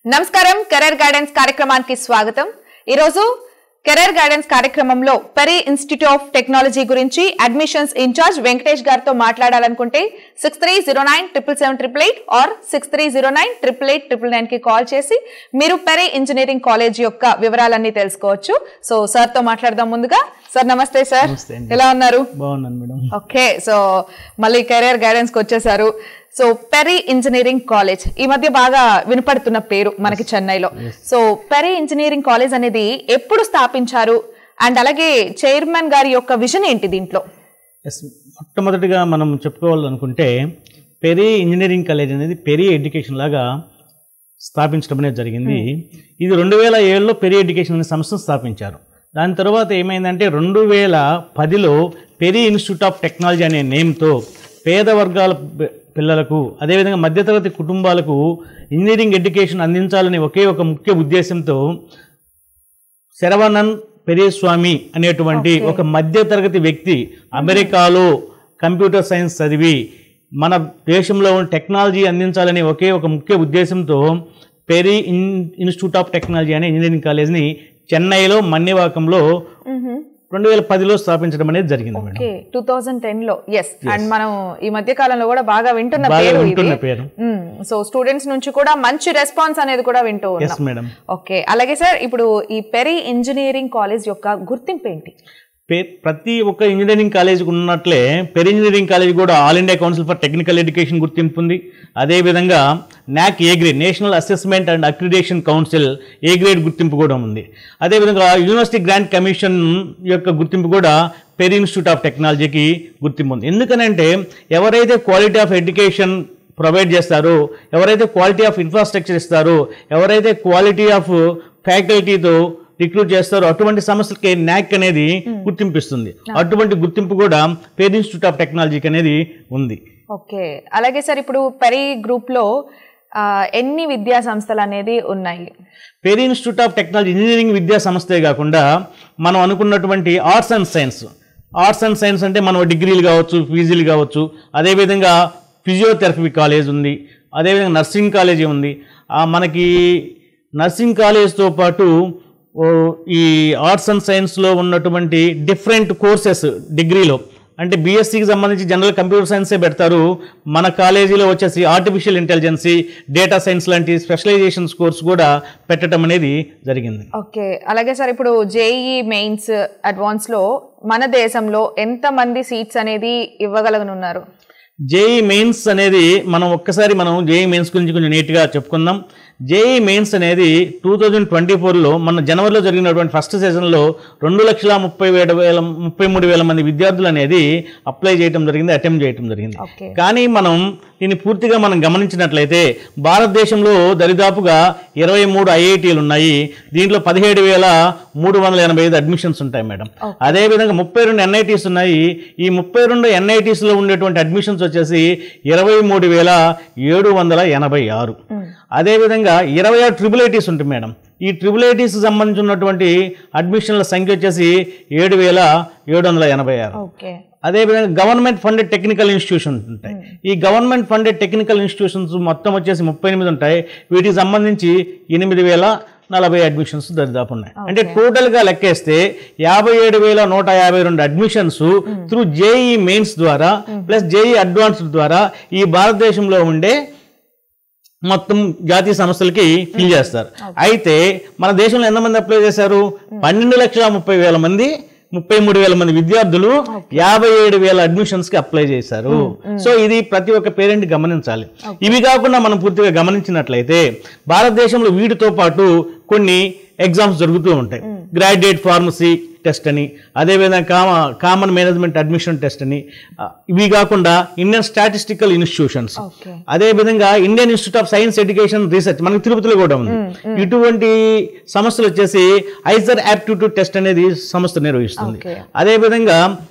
నమస్కారం career guidance కార్యక్రమానికి స్వాగతం ఈరోజు కెరీర్ గైడెన్స్ కార్యక్రమంలో పెరి ఇన్స్టిట్యూట్ ఆఫ్ టెక్నాలజీ గురించి అడ్మిషన్స్ ఇన్ఛార్జ్ వెంకటేష్ గారితో మాట్లాడాలనుకుంటే six three zero nine triple seven triple eight or six three zero nine triple eight triple nine కి కాల్ చేసి మీరు పెరి ఇంజనీరింగ్ కాలేజ్ యొక్క వివరాలన్నీ తెలుసుకోవచ్చు సో సార్ తో మాట్లాడదాం ముందుగా సార్ నమస్తే సార్ నమస్తే అండి. ఎలా ఉన్నారు బాగున్నాను మేడం ఓకే సో మళ్ళీ కెరియర్ గైడెన్స్ కి వచ్చేసారు సో పెరి ఇంజనీరింగ్ కాలేజ్ ఈ మధ్య బాగా వినపడుతున్న పేరు మనకి చెన్నైలో సో పెరి ఇంజనీరింగ్ కాలేజ్ అనేది ఎప్పుడు స్థాపించారు అండ్ అలాగే చైర్మన్ గారి యొక్క విజన్ ఏంటి దీంట్లో ఎస్ మొట్టమొదటిగా మనం చెప్పుకోవాలనుకుంటే పెరీ ఇంజనీరింగ్ కాలేజ్ అనేది పెరీ ఎడ్యుకేషన్ లాగా స్థాపించడం అనేది జరిగింది ఇది రెండు వేల ఏడులో పెరీ ఎడ్యుకేషన్ అనే సంస్థను స్థాపించారు దాని తర్వాత ఏమైందంటే రెండు వేల పదిలో పెరీ ఇన్స్టిట్యూట్ ఆఫ్ టెక్నాలజీ అనే నేమ్తో పేద వర్గాల పి- పిల్లలకు అదేవిధంగా మధ్యతరగతి కుటుంబాలకు ఇంజనీరింగ్ ఎడ్యుకేషన్ అందించాలనే ఒకే ఒక ముఖ్య ఉద్దేశంతో శరవణన్ పెరియస్వామి అనేటువంటి Okay. ఒక మధ్యతరగతి వ్యక్తి అమెరికాలో కంప్యూటర్ సైన్స్ చదివి మన దేశంలో ఉన్న టెక్నాలజీ అందించాలనే ఒకే ఒక ముఖ్య ఉద్దేశంతో Peri in institute of technology అనే ఇంజనీరింగ్ కాలేజ్ని చెన్నైలో మన్యవాకంలో రెండు వేల పదిలో స్థాపించడం అనేది జరిగింది madam okay two thousand ten లో ఎస్ అండ్ మనం ఈ మధ్య కాలంలో కూడా బాగా వింటున్న బాగా పేరు ఉంటున్న ఇది పేరు సో స్టూడెంట్స్ నుంచి కూడా మంచి రెస్పాన్స్ అనేది కూడా వింటూ ఎస్ ఉన్నాం మేడం ఓకే అలాగే సార్ ఇప్పుడు ఈ పెరి ఇంజనీరింగ్ కాలేజ్ యొక్క గుర్తింపు ఏంటి పే ప్రతి ఒక్క ఇంజనీరింగ్ కాలేజీకి ఉన్నట్లే పెరి ఇంజనీరింగ్ కాలేజ్ కూడా All India Council for Technical Education గుర్తింపు ఉంది అదేవిధంగా NAAC A grade National Assessment and Accreditation Council A grade గుర్తింపు కూడా ఉంది అదేవిధంగా యూనివర్సిటీ గ్రాంట్ కమిషన్ యొక్క గుర్తింపు కూడా పెరి ఇన్స్టిట్యూట్ ఆఫ్ టెక్నాలజీకి గుర్తింపు ఉంది ఎందుకనంటే ఎవరైతే క్వాలిటీ ఆఫ్ ఎడ్యుకేషన్ ప్రొవైడ్ చేస్తారో ఎవరైతే క్వాలిటీ ఆఫ్ ఇన్ఫ్రాస్ట్రక్చర్ ఇస్తారో ఎవరైతే క్వాలిటీ ఆఫ్ ఫ్యాకల్టీతో రిక్రూట్ చేస్తారో అటువంటి సంస్థలకి నాక్ అనేది గుర్తింపిస్తుంది అటువంటి గుర్తింపు కూడా పేర్ ఇన్స్టిట్యూట్ ఆఫ్ టెక్నాలజీకి అనేది ఉంది ఓకే అలాగే సార్ ఇప్పుడు పెరి గ్రూప్ లో ఆ, ఎన్ని విద్యా సంస్థలు అనేది ఉన్నాయి పేర్ ఇన్స్టిట్యూట్ ఆఫ్ టెక్నాలజీ ఇంజనీరింగ్ విద్యా సంస్థే కాకుండా మనం అనుకున్నటువంటి arts and science arts and science అంటే మనం డిగ్రీలు కావచ్చు పీజీలు కావచ్చు అదేవిధంగా ఫిజియోథెరపీ కాలేజ్ ఉంది అదేవిధంగా నర్సింగ్ కాలేజీ ఉంది ఆ, మనకి నర్సింగ్ కాలేజ్తో పాటు ఓ, ఈ ఆర్ట్స్ అండ్ సైన్స్లో ఉన్నటువంటి డిఫరెంట్ కోర్సెస్ డిగ్రీలో అంటే బీఎస్సీకి సంబంధించి జనరల్ కంప్యూటర్ సైన్సే పెడతారు మన కాలేజీలో వచ్చేసి ఆర్టిఫిషియల్ ఇంటెలిజెన్సీ డేటా సైన్స్ లాంటి స్పెషలైజేషన్స్ కోర్స్ కూడా పెట్టడం అనేది జరిగింది ఓకే అలాగే సార్ ఇప్పుడు జేఈ మెయిన్స్ అడ్వాన్స్ లో మన దేశంలో ఎంత మంది సీట్స్ అనేది ఇవ్వగలగనున్నారు జేఈ మెయిన్స్ అనేది మనం ఒక్కసారి మనం జేఈ మెయిన్స్ గురించి కొంచెం నీట్గా చెప్పుకుందాం జేఈ మెయిన్స్ అనేది టూ థౌజండ్ ట్వంటీ ఫోర్లో మన జనవరిలో జరిగినటువంటి ఫస్ట్ సీజన్లో రెండు లక్షల ముప్పై వేల వేల ముప్పై మూడు వేల మంది విద్యార్థులు అనేది అప్లై చేయడం జరిగింది అటెంప్ట్ చేయడం జరిగింది ఓకే కానీ మనం దీన్ని పూర్తిగా మనం గమనించినట్లయితే భారతదేశంలో దరిదాపుగా ఇరవై మూడు ఐఐటీలు ఉన్నాయి దీంట్లో పదిహేడు వేల మూడు వందల ఎనభై ఐదు అడ్మిషన్స్ ఉంటాయి మేడం Okay. అదేవిధంగా ముప్పై రెండు ఎన్ఐటీస్ ఉన్నాయి ఈ ముప్పై రెండు ఎన్ఐటీస్లో ఉండేటువంటి అడ్మిషన్స్ వచ్చేసి ఇరవై మూడు వేల ఏడు వందల ఎనభై ఆరు అదేవిధంగా ఇరవై ఆరు ట్రిపుల్ ఐటీస్ ఉంటాయి మేడం ఈ ట్రిపుల్ ఐటీస్ సంబంధించి ఉన్నటువంటి అడ్మిషన్ల సంఖ్య వచ్చేసి ఏడు వేల ఏడు వందల ఎనభై ఆరు ఓకే అదేవిధంగా గవర్నమెంట్ ఫండెడ్ టెక్నికల్ ఇన్స్టిట్యూషన్స్ ఉంటాయి ఈ గవర్నమెంట్ ఫండెడ్ టెక్నికల్ ఇన్స్టిట్యూషన్స్ మొత్తం వచ్చేసి ముప్పై ఎనిమిది ఉంటాయి వీటికి సంబంధించి ఎనిమిది వేల నలభై అడ్మిషన్స్ దరిదాపు ఉన్నాయి అంటే టోటల్గా లెక్కేస్తే యాభై ఏడు వేల నూట యాభై రెండు అడ్మిషన్స్ త్రూ జేఈ మెయిన్స్ ద్వారా ప్లస్ జేఈ అడ్వాన్స్డ్ ద్వారా ఈ భారతదేశంలో ఉండే మొత్తం జాతీయ సంస్థలకి ఫిల్ చేస్తారు అయితే మన దేశంలో ఎంతమంది అప్లై చేశారు పన్నెండు లక్షల ముప్పై వేల మంది ముప్పై మూడు వేల మంది విద్యార్థులు యాభై ఏడు వేల అడ్మిషన్స్ కి అప్లై చేశారు సో ఇది ప్రతి ఒక్క పేరెంట్ గమనించాలి ఇవి కాకుండా మనం పూర్తిగా గమనించినట్లయితే భారతదేశంలో వీటితో పాటు కొన్ని ఎగ్జామ్స్ జరుగుతూ ఉంటాయి గ్రాడ్యుయేట్ ఫార్మసీ టెస్ట్ అని అదేవిధంగా com common management admission test అని ఆ, ఇవి కాకుండా ఇండియన్ స్టాటిస్టికల్ ఇన్స్టిట్యూషన్స్ ఓకే అదేవిధంగా Indian institute of science education research మనకి తిరుపతిలో కూడా ఉంది ఇటువంటి సంస్థలు వచ్చేసి ఐజర్ యాప్టిట్యూడ్ టెస్ట్ అనేది సంస్థ నిర్వహిస్తుంది Okay. అదేవిధంగా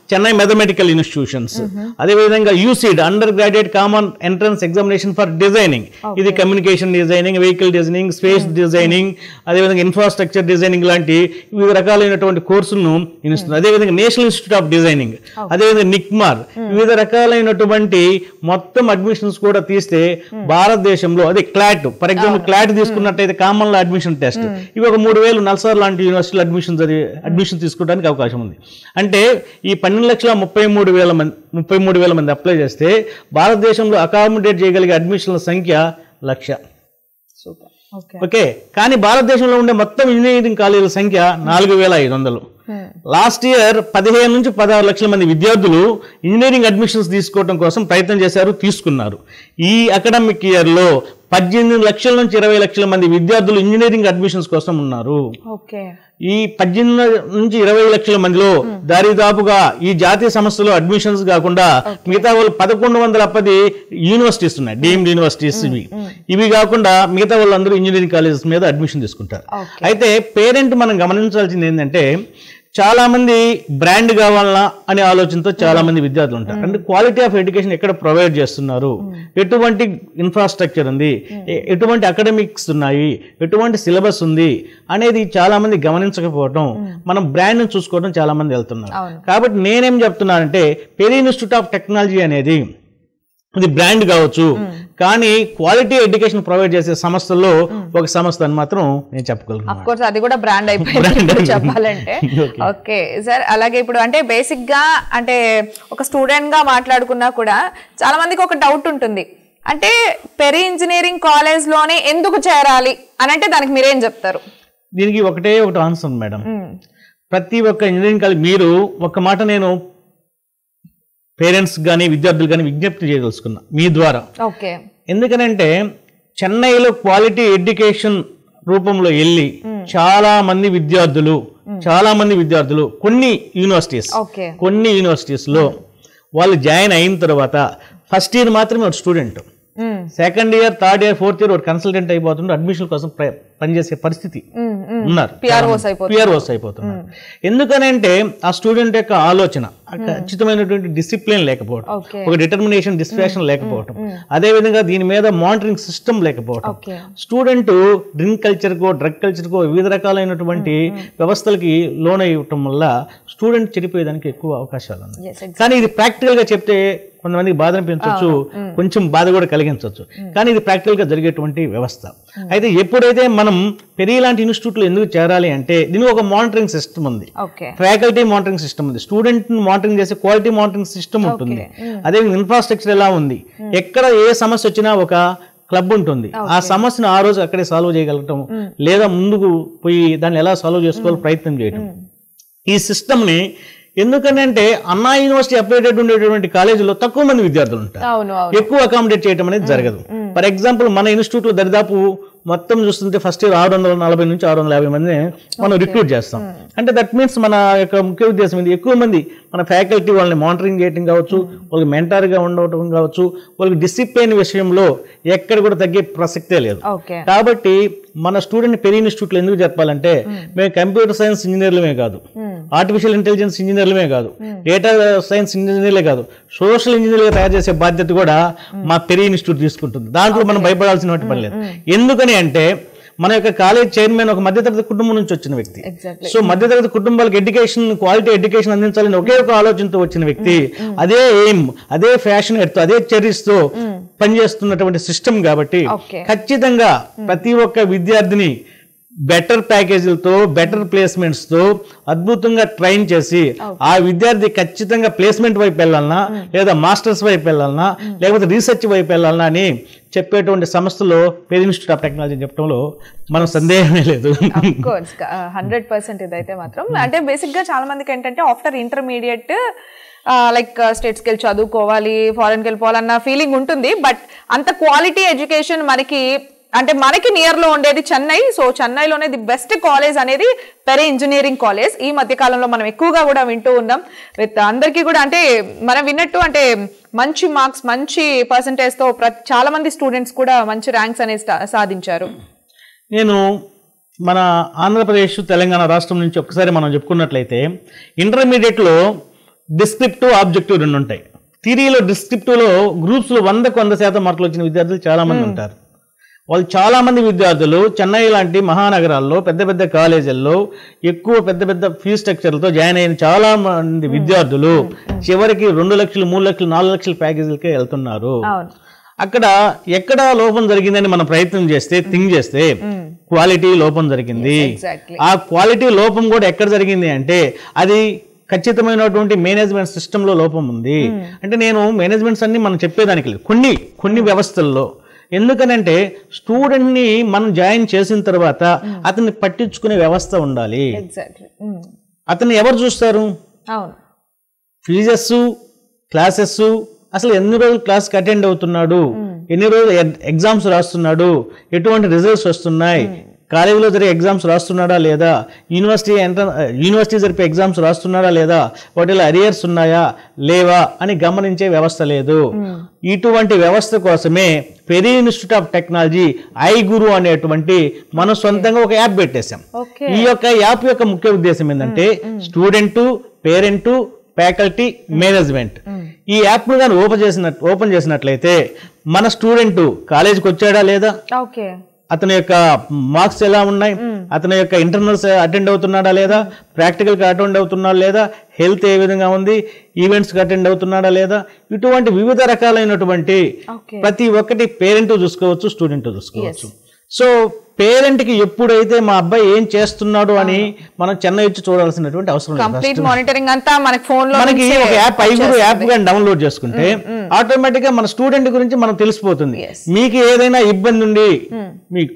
చెన్నై మెథమెటికల్ ఇన్స్టిట్యూషన్స్ అదేవిధంగా UCEED under graduate common entrance examination for designing ఇది communication designing vehicle designing space designing అదేవిధంగా ఇన్ఫ్రాస్ట్రక్చర్ డిజైనింగ్ లాంటి వివిధ రకాలైనటువంటి కోర్సులను ఇస్తుంది అదేవిధంగా నేషనల్ ఇన్స్టిట్యూట్ ఆఫ్ డిజైనింగ్ అదేవిధంగా నిక్మార్ వివిధ రకాలైనటువంటి మొత్తం అడ్మిషన్స్ కూడా తీస్తే భారతదేశంలో అదే క్లాట్ ఫర్ ఎగ్జాంపుల్ క్లాట్ తీసుకున్నట్టయితే కామన్ లా అడ్మిషన్ టెస్ట్ ఇవి ఒక మూడు వేలు నల్సార్ లాంటి యూనివర్సిటీలో అడ్మిషన్ అడ్మిషన్ తీసుకోవడానికి అవకాశం ఉంది అంటే ఈ పన్నెండు లక్షల ముప్పై మూడు వేల మంది ముప్పై మూడు వేల మంది అప్లై చేస్తే భారతదేశంలో అకామిడేట్ చేయగలిగే అడ్మిషన్ల సంఖ్య లక్ష సూపర్ ఓకే ఓకే కానీ భారతదేశంలో ఉండే మొత్తం ఇంజనీరింగ్ కాలేజీల సంఖ్య నాలుగు వేల ఐదు వందలు లాస్ట్ ఇయర్ పదిహేను నుంచి పదహారు లక్షల మంది విద్యార్థులు ఇంజనీరింగ్ అడ్మిషన్స్ తీసుకోవడం కోసం ప్రయత్నం చేశారు తీసుకున్నారు ఈ అకాడమిక్ ఇయర్లో పద్దెనిమిది లక్షల నుంచి ఇరవై లక్షల మంది విద్యార్థులు ఇంజనీరింగ్ అడ్మిషన్స్ కోసం ఉన్నారు ఓకే ఈ పద్దెనిమిది నుంచి ఇరవై లక్షల మందిలో దాదాపుగా ఈ జాతీయ సంస్థలో అడ్మిషన్స్ కాకుండా మిగతా వాళ్ళు పదకొండు వందల పది యూనివర్సిటీస్ ఉన్నాయి డీమ్డ్ యూనివర్సిటీస్ ఇవి ఇవి కాకుండా మిగతా వాళ్ళందరూ ఇంజనీరింగ్ కాలేజెస్ మీద అడ్మిషన్ తీసుకుంటారు Okay. అయితే పేరెంట్ మనం గమనించాల్సింది ఏంటంటే చాలా మంది బ్రాండ్ కావాలా అనే ఆలోచనతో చాలా మంది విద్యార్థులు ఉంటారు అంటే క్వాలిటీ ఆఫ్ ఎడ్యుకేషన్ ఎక్కడ ప్రొవైడ్ చేస్తున్నారు ఎటువంటి ఇన్ఫ్రాస్ట్రక్చర్ ఉంది ఎ- ఎటువంటి అకాడమిక్స్ ఉన్నాయి ఎటువంటి సిలబస్ ఉంది అనేది చాలా మంది గమనించకపోవడం మనం బ్రాండ్ చూసుకోవడం చాలా మంది వెళ్తున్నారు అవును. కాబట్టి నేనేం చెప్తున్నానంటే పెరి ఇన్స్టిట్యూట్ ఆఫ్ టెక్నాలజీ అనేది ఇది బ్రాండ్ కావచ్చు కానీ క్వాలిటీ ఎడ్యుకేషన్ ప్రొవైడ్ చేసే సంస్థల్లో ఒక సంస్థ అని మాత్రం నేను చెప్పగలను అఫ్ కోర్స్ అది కూడా బ్రాండ్ అయిపోయింది ఇప్పుడు చెప్పాలంటే ఓకే సార్ అలాగే ఇప్పుడు అంటే బేసిక్ గా అంటే ఒక స్టూడెంట్ గా మాట్లాడుకున్నా కూడా చాలా మందికి ఒక డౌట్ ఉంటుంది అంటే పెరి ఇంజనీరింగ్ కాలేజ్ లోనే ఎందుకు చేరాలి అని అంటే దానికి మీరేం చెప్తారు దీనికి ఒకటే ఒకటి ఆన్సర్ ఉంది మేడం మ్మ్. ప్రతి ఒక్క ఇంజనీరింగ్ కాలేజ్ మీరు ఒక మాట నేను పేరెంట్స్ కానీ విద్యార్థులు కానీ విజ్ఞప్తి చేయదలుచుకున్నా మీ ద్వారా ఓకే ఎందుకనంటే చెన్నైలో క్వాలిటీ ఎడ్యుకేషన్ రూపంలో వెళ్ళి చాలా మంది విద్యార్థులు చాలా మంది విద్యార్థులు కొన్ని యూనివర్సిటీస్ ఓకే కొన్ని యూనివర్సిటీస్లో వాళ్ళు జాయిన్ అయిన తర్వాత ఫస్ట్ ఇయర్ మాత్రమే ఒక student hmm. Second year third year fourth year ఒక కన్సల్టెంట్ అయిపోతుంటే అడ్మిషన్ కోసం ప్ర- పనిచేసే పరిస్థితి మ్మ్. మ్మ్. ఉన్నారు పిఆర్ఓస్ అయిపోతుంది పిఆర్ఓస్ అయిపోతున్నారు ఎందుకనంటే ఆ స్టూడెంట్ యొక్క ఆలోచన ఆ ఖచ్చితమైనటువంటి డిసిప్లిన్ లేకపోవడం ఓకే ఒక డిటర్మినేషన్ డిస్ట్రాక్షన్ లేకపోవడం అదే విధంగా దీని మీద మానిటరింగ్ సిస్టమ్ లేకపోవడం ఓకే స్టూడెంట్ డ్రింక్ కల్చర్కో డ్రగ్ కల్చర్కో వివిధ రకాలైనటువంటి వ్యవస్థలకి లోన్ అయ్యటం వల్ల స్టూడెంట్ చెడిపోయేదానికి ఎక్కువ అవకాశాలు ఉన్నాయి ఎస్ కానీ ఇది ప్రాక్టికల్ గా చెప్తే కొంతమందికి బాధ అనిపించవచ్చు కొంచెం బాధ కూడా కలిగించవచ్చు కానీ ఇది ప్రాక్టికల్ గా జరిగేటువంటి వ్యవస్థ అయితే ఎప్పుడైతే మనం పెరి లాంటి ఇన్స్టిట్యూట్లో ఎందుకు చేరాలి అంటే దీనికి ఒక మానిటరింగ్ సిస్టమ్ ఉంది ఓకే ఫ్యాకల్టీ మానిటరింగ్ సిస్టమ్ ఉంది స్టూడెంట్ మానిటరింగ్ చేసే క్వాలిటీ మానిటరింగ్ సిస్టమ్ ఉంటుంది అదే ఇన్ఫ్రాస్ట్రక్చర్ ఎలా ఉంది ఎక్కడ ఏ సమస్య వచ్చినా ఒక క్లబ్ ఉంటుంది ఆ సమస్యను ఆ రోజు అక్కడే సాల్వ్ చేయగలగటం లేదా ముందుకు పోయి దాన్ని ఎలా సాల్వ్ చేసుకోవాలో ప్రయత్నం చేయటం ఈ సిస్టమ్ని ఎందుకనంటే అన్నా యూనివర్సిటీ అప్డేటెడ్ ఉండేటువంటి కాలేజీలో తక్కువ మంది విద్యార్థులు ఉంటారు అవును అవును ఎక్కువ అకామిడేట్ చేయడం అనేది జరగదు ఫర్ ఎగ్జాంపుల్ మన ఇన్స్టిట్యూట్లో దరిదాపు మొత్తం చూస్తుంటే ఫస్ట్ ఇయర్ ఆరు వందల నలభై నుంచి ఆరు వందల యాభై మందిని మనం రిక్రూట్ చేస్తాం అంటే దట్ మీన్స్ మన యొక్క ముఖ్య ఉద్దేశం ఏంటి ఎక్కువ మంది మన ఫ్యాకల్టీ వాళ్ళని మానిటరింగ్ చేయడం కావచ్చు వాళ్ళకి మెంటార్గా ఉండటం కావచ్చు వాళ్ళకి డిసిప్లిన్ విషయంలో ఎక్కడ కూడా తగ్గే ప్రసక్తే లేదు ఓకే కాబట్టి మన స్టూడెంట్ పెరి ఇన్స్టిట్యూట్లో ఎందుకు చెప్పాలంటే మేము కంప్యూటర్ సైన్స్ ఇంజనీర్లమే కాదు ఆర్టిఫిషియల్ ఇంటెలిజెన్స్ ఇంజనీర్లమే కాదు డేటా సైన్స్ ఇంజనీర్లే కాదు సోషల్ ఇంజనీర్గా తయారు చేసే బాధ్యత కూడా మా పెరి ఇన్స్టిట్యూట్ తీసుకుంటుంది దాంట్లో మనం భయపడాల్సిన పని లేదు ఎందుకని అంటే మన యొక్క కాలేజ్ చైర్మన్ ఒక మధ్యతరగతి కుటుంబం నుంచి వచ్చిన వ్యక్తి ఎగ్జాక్ట్లీ సో మధ్యతరగతి కుటుంబాలకు ఎడ్యుకేషన్ క్వాలిటీ ఎడ్యుకేషన్ అందించాలని ఒకే ఒక ఆలోచనతో వచ్చిన వ్యక్తి అదే ఎయిమ్ అదే ఫ్యాషన్ ఎడుతూ అదే చర్యతో పనిచేస్తున్నటువంటి సిస్టమ్ కాబట్టి ఓకే ఖచ్చితంగా ప్రతి ఒక్క విద్యార్థిని బెటర్ ప్యాకేజీలతో బెటర్ ప్లేస్మెంట్స్తో అద్భుతంగా ట్రైన్ చేసి ఆ విద్యార్థి ఖచ్చితంగా ప్లేస్మెంట్ వైపు వెళ్ళాలన్నా లేదా మాస్టర్స్ వైపు వెళ్ళాలన్నా లేకపోతే రీసెర్చ్ వైపు వెళ్ళాలన్నా అని చెప్పేటువంటి సంస్థలో పేరు ఇన్స్టిట్యూట్ ఆఫ్ టెక్నాలజీ చెప్పడంలో మనం సందేహమే లేదు కోర్స్ హండ్రెడ్ పర్సెంట్ ఇదైతే మాత్రం అంటే బేసిక్ గా చాలా మందికి ఏంటంటే ఆఫ్టర్ ఇంటర్మీడియట్ లైక్ స్టేట్స్కి వెళ్ళి చదువుకోవాలి ఫారెన్కి వెళ్ళిపోవాలన్న ఫీలింగ్ ఉంటుంది బట్ అంత క్వాలిటీ ఎడ్యుకేషన్ మనకి అంటే మనకి నియర్ లో ఉండేది చెన్నై సో చెన్నైలోనే ది బెస్ట్ కాలేజ్ అనేది పెరే ఇంజనీరింగ్ కాలేజ్ ఈ మధ్య కాలంలో మనం ఎక్కువగా కూడా వింటూ ఉన్నాం విత్ అందరికీ కూడా అంటే మనం విన్నట్టు అంటే మంచి మార్క్స్ మంచి పర్సంటేజ్ తో ప్ర- చాలా మంది స్టూడెంట్స్ కూడా మంచి ర్యాంక్స్ అనేది సా- సాధించారు నేను మన ఆంధ్రప్రదేశ్ తెలంగాణ రాష్ట్రం నుంచి ఒకసారి మనం చెప్పుకున్నట్లయితే ఇంటర్మీడియట్లో డిస్క్రిప్టివ్ ఆబ్జెక్టివ్ రెండు ఉంటాయి థిరీలో డిస్క్రిప్టివ్లో గ్రూప్స్లో వందకు వంద శాతం మార్కులు వచ్చిన విద్యార్థులు చాలా మంది ఉంటారు వాళ్ళు చాలా మంది విద్యార్థులు చెన్నై లాంటి మహానగరాల్లో పెద్ద పెద్ద కాలేజీల్లో ఎక్కువ పెద్ద పెద్ద ఫీజు స్ట్రక్చర్లతో జాయిన్ అయిన చాలా మంది విద్యార్థులు చివరికి రెండు లక్షలు మూడు లక్షలు నాలుగు లక్షల ప్యాకేజీలకే వెళ్తున్నారు అవును అక్కడ ఎక్కడ లోపం జరిగిందని మనం ప్రయత్నం చేస్తే థింక్ చేస్తే క్వాలిటీ లోపం జరిగింది ఎగ్జాక్ట్లీ ఆ క్వాలిటీ లోపం కూడా ఎక్కడ జరిగింది అంటే అది ఖచ్చితమైనటువంటి మేనేజ్మెంట్ సిస్టంలో లోపం ఉంది అంటే నేను మేనేజ్మెంట్స్ అన్ని మనం చెప్పేదానికి లేదు కొన్ని కొన్ని వ్యవస్థల్లో ఎందుకనంటే స్టూడెంట్ని మనం జాయిన్ చేసిన తర్వాత అతన్ని పట్టించుకునే వ్యవస్థ ఉండాలి ఎగ్జాక్ట్లీ అతన్ని ఎవరు చూస్తారు అవును ఫీజెస్ క్లాసెస్ అసలు ఎన్ని రోజులు క్లాస్కి అటెండ్ అవుతున్నాడు ఎన్ని రోజులు ఎగ్జామ్స్ రాస్తున్నాడు ఎటువంటి రిజల్ట్స్ వస్తున్నాయి కాలేజీలో జరిగే ఎగ్జామ్స్ రాస్తున్నాడా లేదా యూనివర్సిటీ ఎంట్ర యూనివర్సిటీ జరిపే ఎగ్జామ్స్ రాస్తున్నాడా లేదా వాటిలో అరియర్స్ ఉన్నాయా లేవా అని గమనించే వ్యవస్థ లేదు ఇటువంటి వ్యవస్థ కోసమే Peri institute of technology iGuru అనేటువంటి మనం సొంతంగా ఒక యాప్ పెట్టేశాం ఓకే ఈ యొక్క యాప్ యొక్క ముఖ్య ఉద్దేశం ఏంటంటే స్టూడెంట్ పేరెంట్ ఫ్యాకల్టీ మేనేజ్మెంట్ ఈ యాప్ను కానీ ఓపెన్ చేసినట్ ఓపెన్ చేసినట్లయితే మన స్టూడెంట్ కాలేజీకి వచ్చాడా లేదా ఓకే అతని యొక్క మార్క్స్ ఎలా ఉన్నాయి అతని యొక్క ఇంటర్నల్స్ అటెండ్ అవుతున్నాడా లేదా ప్రాక్టికల్కి అటెండ్ అవుతున్నాడా లేదా హెల్త్ ఏ విధంగా ఉంది ఈవెంట్స్కి అటెండ్ అవుతున్నాడా లేదా ఇటువంటి వివిధ రకాలైనటువంటి ఓకే ప్రతి ఒక్కటి పేరెంట్ చూసుకోవచ్చు స్టూడెంట్ చూసుకోవచ్చు సో పేరెంట్కి ఎప్పుడైతే మా అబ్బాయి ఏం చేస్తున్నాడు అని మనం చెన్నై వచ్చి చూడాల్సినటువంటి అవసరం లేదు కంప్లీట్ మానిటరింగ్ అంతా మనకి ఫోన్ లో మనకి నుంచే ఒక యాప్ ఐగురు యాప్ కానీ డౌన్లోడ్ చేసుకుంటే ఆటోమేటిక్ గా మన స్టూడెంట్ గురించి మనకు తెలిసిపోతుంది Yes. మీకు ఏదైనా ఇబ్బంది ఉండి మీకు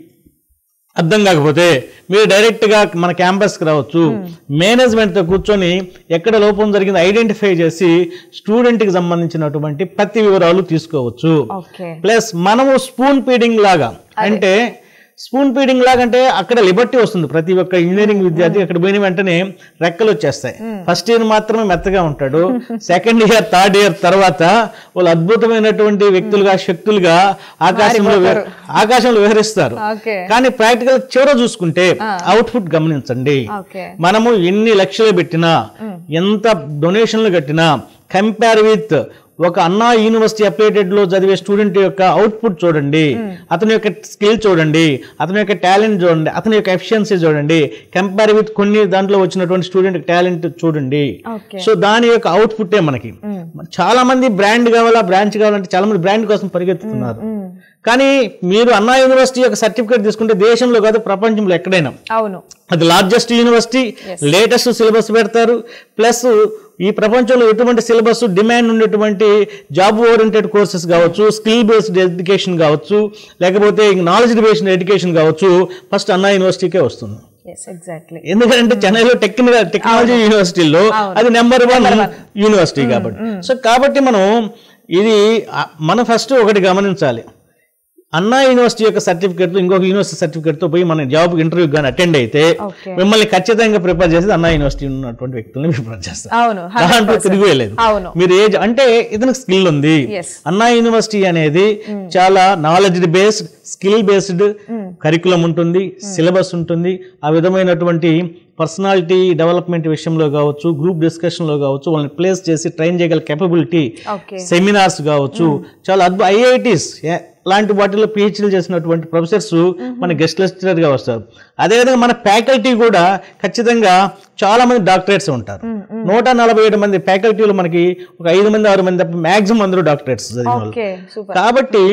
అర్థం కాకపోతే మీరు డైరెక్ట్ గా మన క్యాంపస్ కి రావచ్చు మేనేజ్మెంట్ తో కూర్చొని ఎక్కడ లోపం జరిగింది ఐడెంటిఫై చేసి స్టూడెంట్ కి సంబంధించినటువంటి ప్రతి వివరాలు తీసుకోవచ్చు ఓకే ప్లస్ మనము స్పూన్ ఫీడింగ్ లాగా అంటే స్పూన్ ఫీడింగ్ లాగా అంటే అక్కడ లిబర్టీ వస్తుంది ప్రతి ఒక్క ఇంజనీరింగ్ విద్యార్థి అక్కడ పోయిన వెంటనే రెక్కలు వచ్చేస్తాయి ఫస్ట్ ఇయర్ మాత్రమే మెత్తగా ఉంటాడు సెకండ్ ఇయర్ థర్డ్ ఇయర్ తర్వాత వాళ్ళు అద్భుతమైనటువంటి వ్యక్తులుగా శక్తులుగా ఆకాశంలో విహ- ఆకాశంలో విహరిస్తారు ఓకే కానీ ప్రాక్టికల్ చివర చూసుకుంటే అవుట్పుట్ గమనించండి ఓకే మనము ఎన్ని లక్షలు పెట్టినా ఎంత డొనేషన్లు కట్టినా కంపేర్ విత్ ఒక అన్నా యూనివర్సిటీ అప్డేటెడ్ లో చదివే స్టూడెంట్ యొక్క అవుట్పుట్ చూడండి అతని యొక్క స్కిల్ చూడండి అతని యొక్క టాలెంట్ చూడండి అతని యొక్క ఎఫిషియన్సీ చూడండి కంపేర్ విత్ కొన్ని దాంట్లో వచ్చినటువంటి స్టూడెంట్ టాలెంట్ చూడండి ఓకే సో దాని యొక్క అవుట్పుట్టే మనకి చాలా మంది బ్రాండ్ కావాలా బ్రాంచ్ కావాలంటే చాలా మంది బ్రాండ్ కోసం పరిగెత్తుతున్నారు కానీ మీరు అన్నా యూనివర్సిటీ యొక్క సర్టిఫికేట్ తీసుకుంటే దేశంలో కాదు ప్రపంచంలో ఎక్కడైనా అవును అది లార్జెస్ట్ యూనివర్సిటీ లేటెస్ట్ సిలబస్ పెడతారు ప్లస్ ఈ ప్రపంచంలో ఎటువంటి సిలబస్ డిమాండ్ ఉండేటువంటి జాబ్ ఓరియంటెడ్ కోర్సెస్ కావచ్చు స్కిల్ బేస్డ్ ఎడ్యుకేషన్ కావచ్చు లేకపోతే నాలెడ్జ్ బేస్డ్ ఎడ్యుకేషన్ కావచ్చు ఫస్ట్ అన్నా యూనివర్సిటీకే వస్తుంది ఎస్ ఎగ్జాక్ట్లీ ఎందుకంటే చెన్నైలో టెక్నికల్ టెక్నాలజీ యూనివర్సిటీలో అది నెంబర్ వన్ యూనివర్సిటీ కాబట్టి సో కాబట్టి మనం ఇది ఆ, మనం ఫస్ట్ ఒకటి గమనించాలి అన్నా యూనివర్సిటీ యొక్క సర్టిఫికేట్ ఇంకొక యూనివర్సిటీ సర్టిఫికేట్ తో పోయి మన జాబ్ ఇంటర్వ్యూ కానీ అటెండ్ అయితే ఓకే మిమ్మల్ని ఖచ్చితంగా ప్రిపేర్ చేసేది అన్నా యూనివర్సిటీ ఉన్నటువంటి వ్యక్తులను ప్రిపేర్ చేస్తారు అవును దాంట్లో తిరిగిలేదు అవును మీరు ఏజ్ అంటే ఇతనికి స్కిల్ ఉంది ఎస్ అన్నా యూనివర్సిటీ అనేది చాలా knowledge based skill based curriculum ఉంటుంది సిలబస్ ఉంటుంది ఆ విధమైనటువంటి పర్సనాలిటీ డెవలప్మెంట్ విషయంలో కావచ్చు గ్రూప్ డిస్కషన్లో కావచ్చు వాళ్ళని ప్లేస్ చేసి ట్రైన్ చేయగల కెపబిలిటీ ఓకే సెమినార్స్ కావచ్చు చాలా అద్భుత ఐఐటీస్ లాంటి వాటిలో పిహెచ్డీలు చేసినటువంటి ప్రొఫెసర్స్ మన గెస్ట్ లెక్చరర్గా వస్తారు అదేవిధంగా మన ఫ్యాకల్టీ కూడా ఖచ్చితంగా చాలా మంది డాక్టరేట్స్ ఉంటారు నూట నలభై ఏడు మంది ఫ్యాకల్టీలు మనకి ఒక ఐదు మంది ఆరు మంది తప్ప మాక్సిమం అందరూ డాక్టరేట్స్ చదివిన వాళ్ళు ఓకే సూపర్ కాబట్టి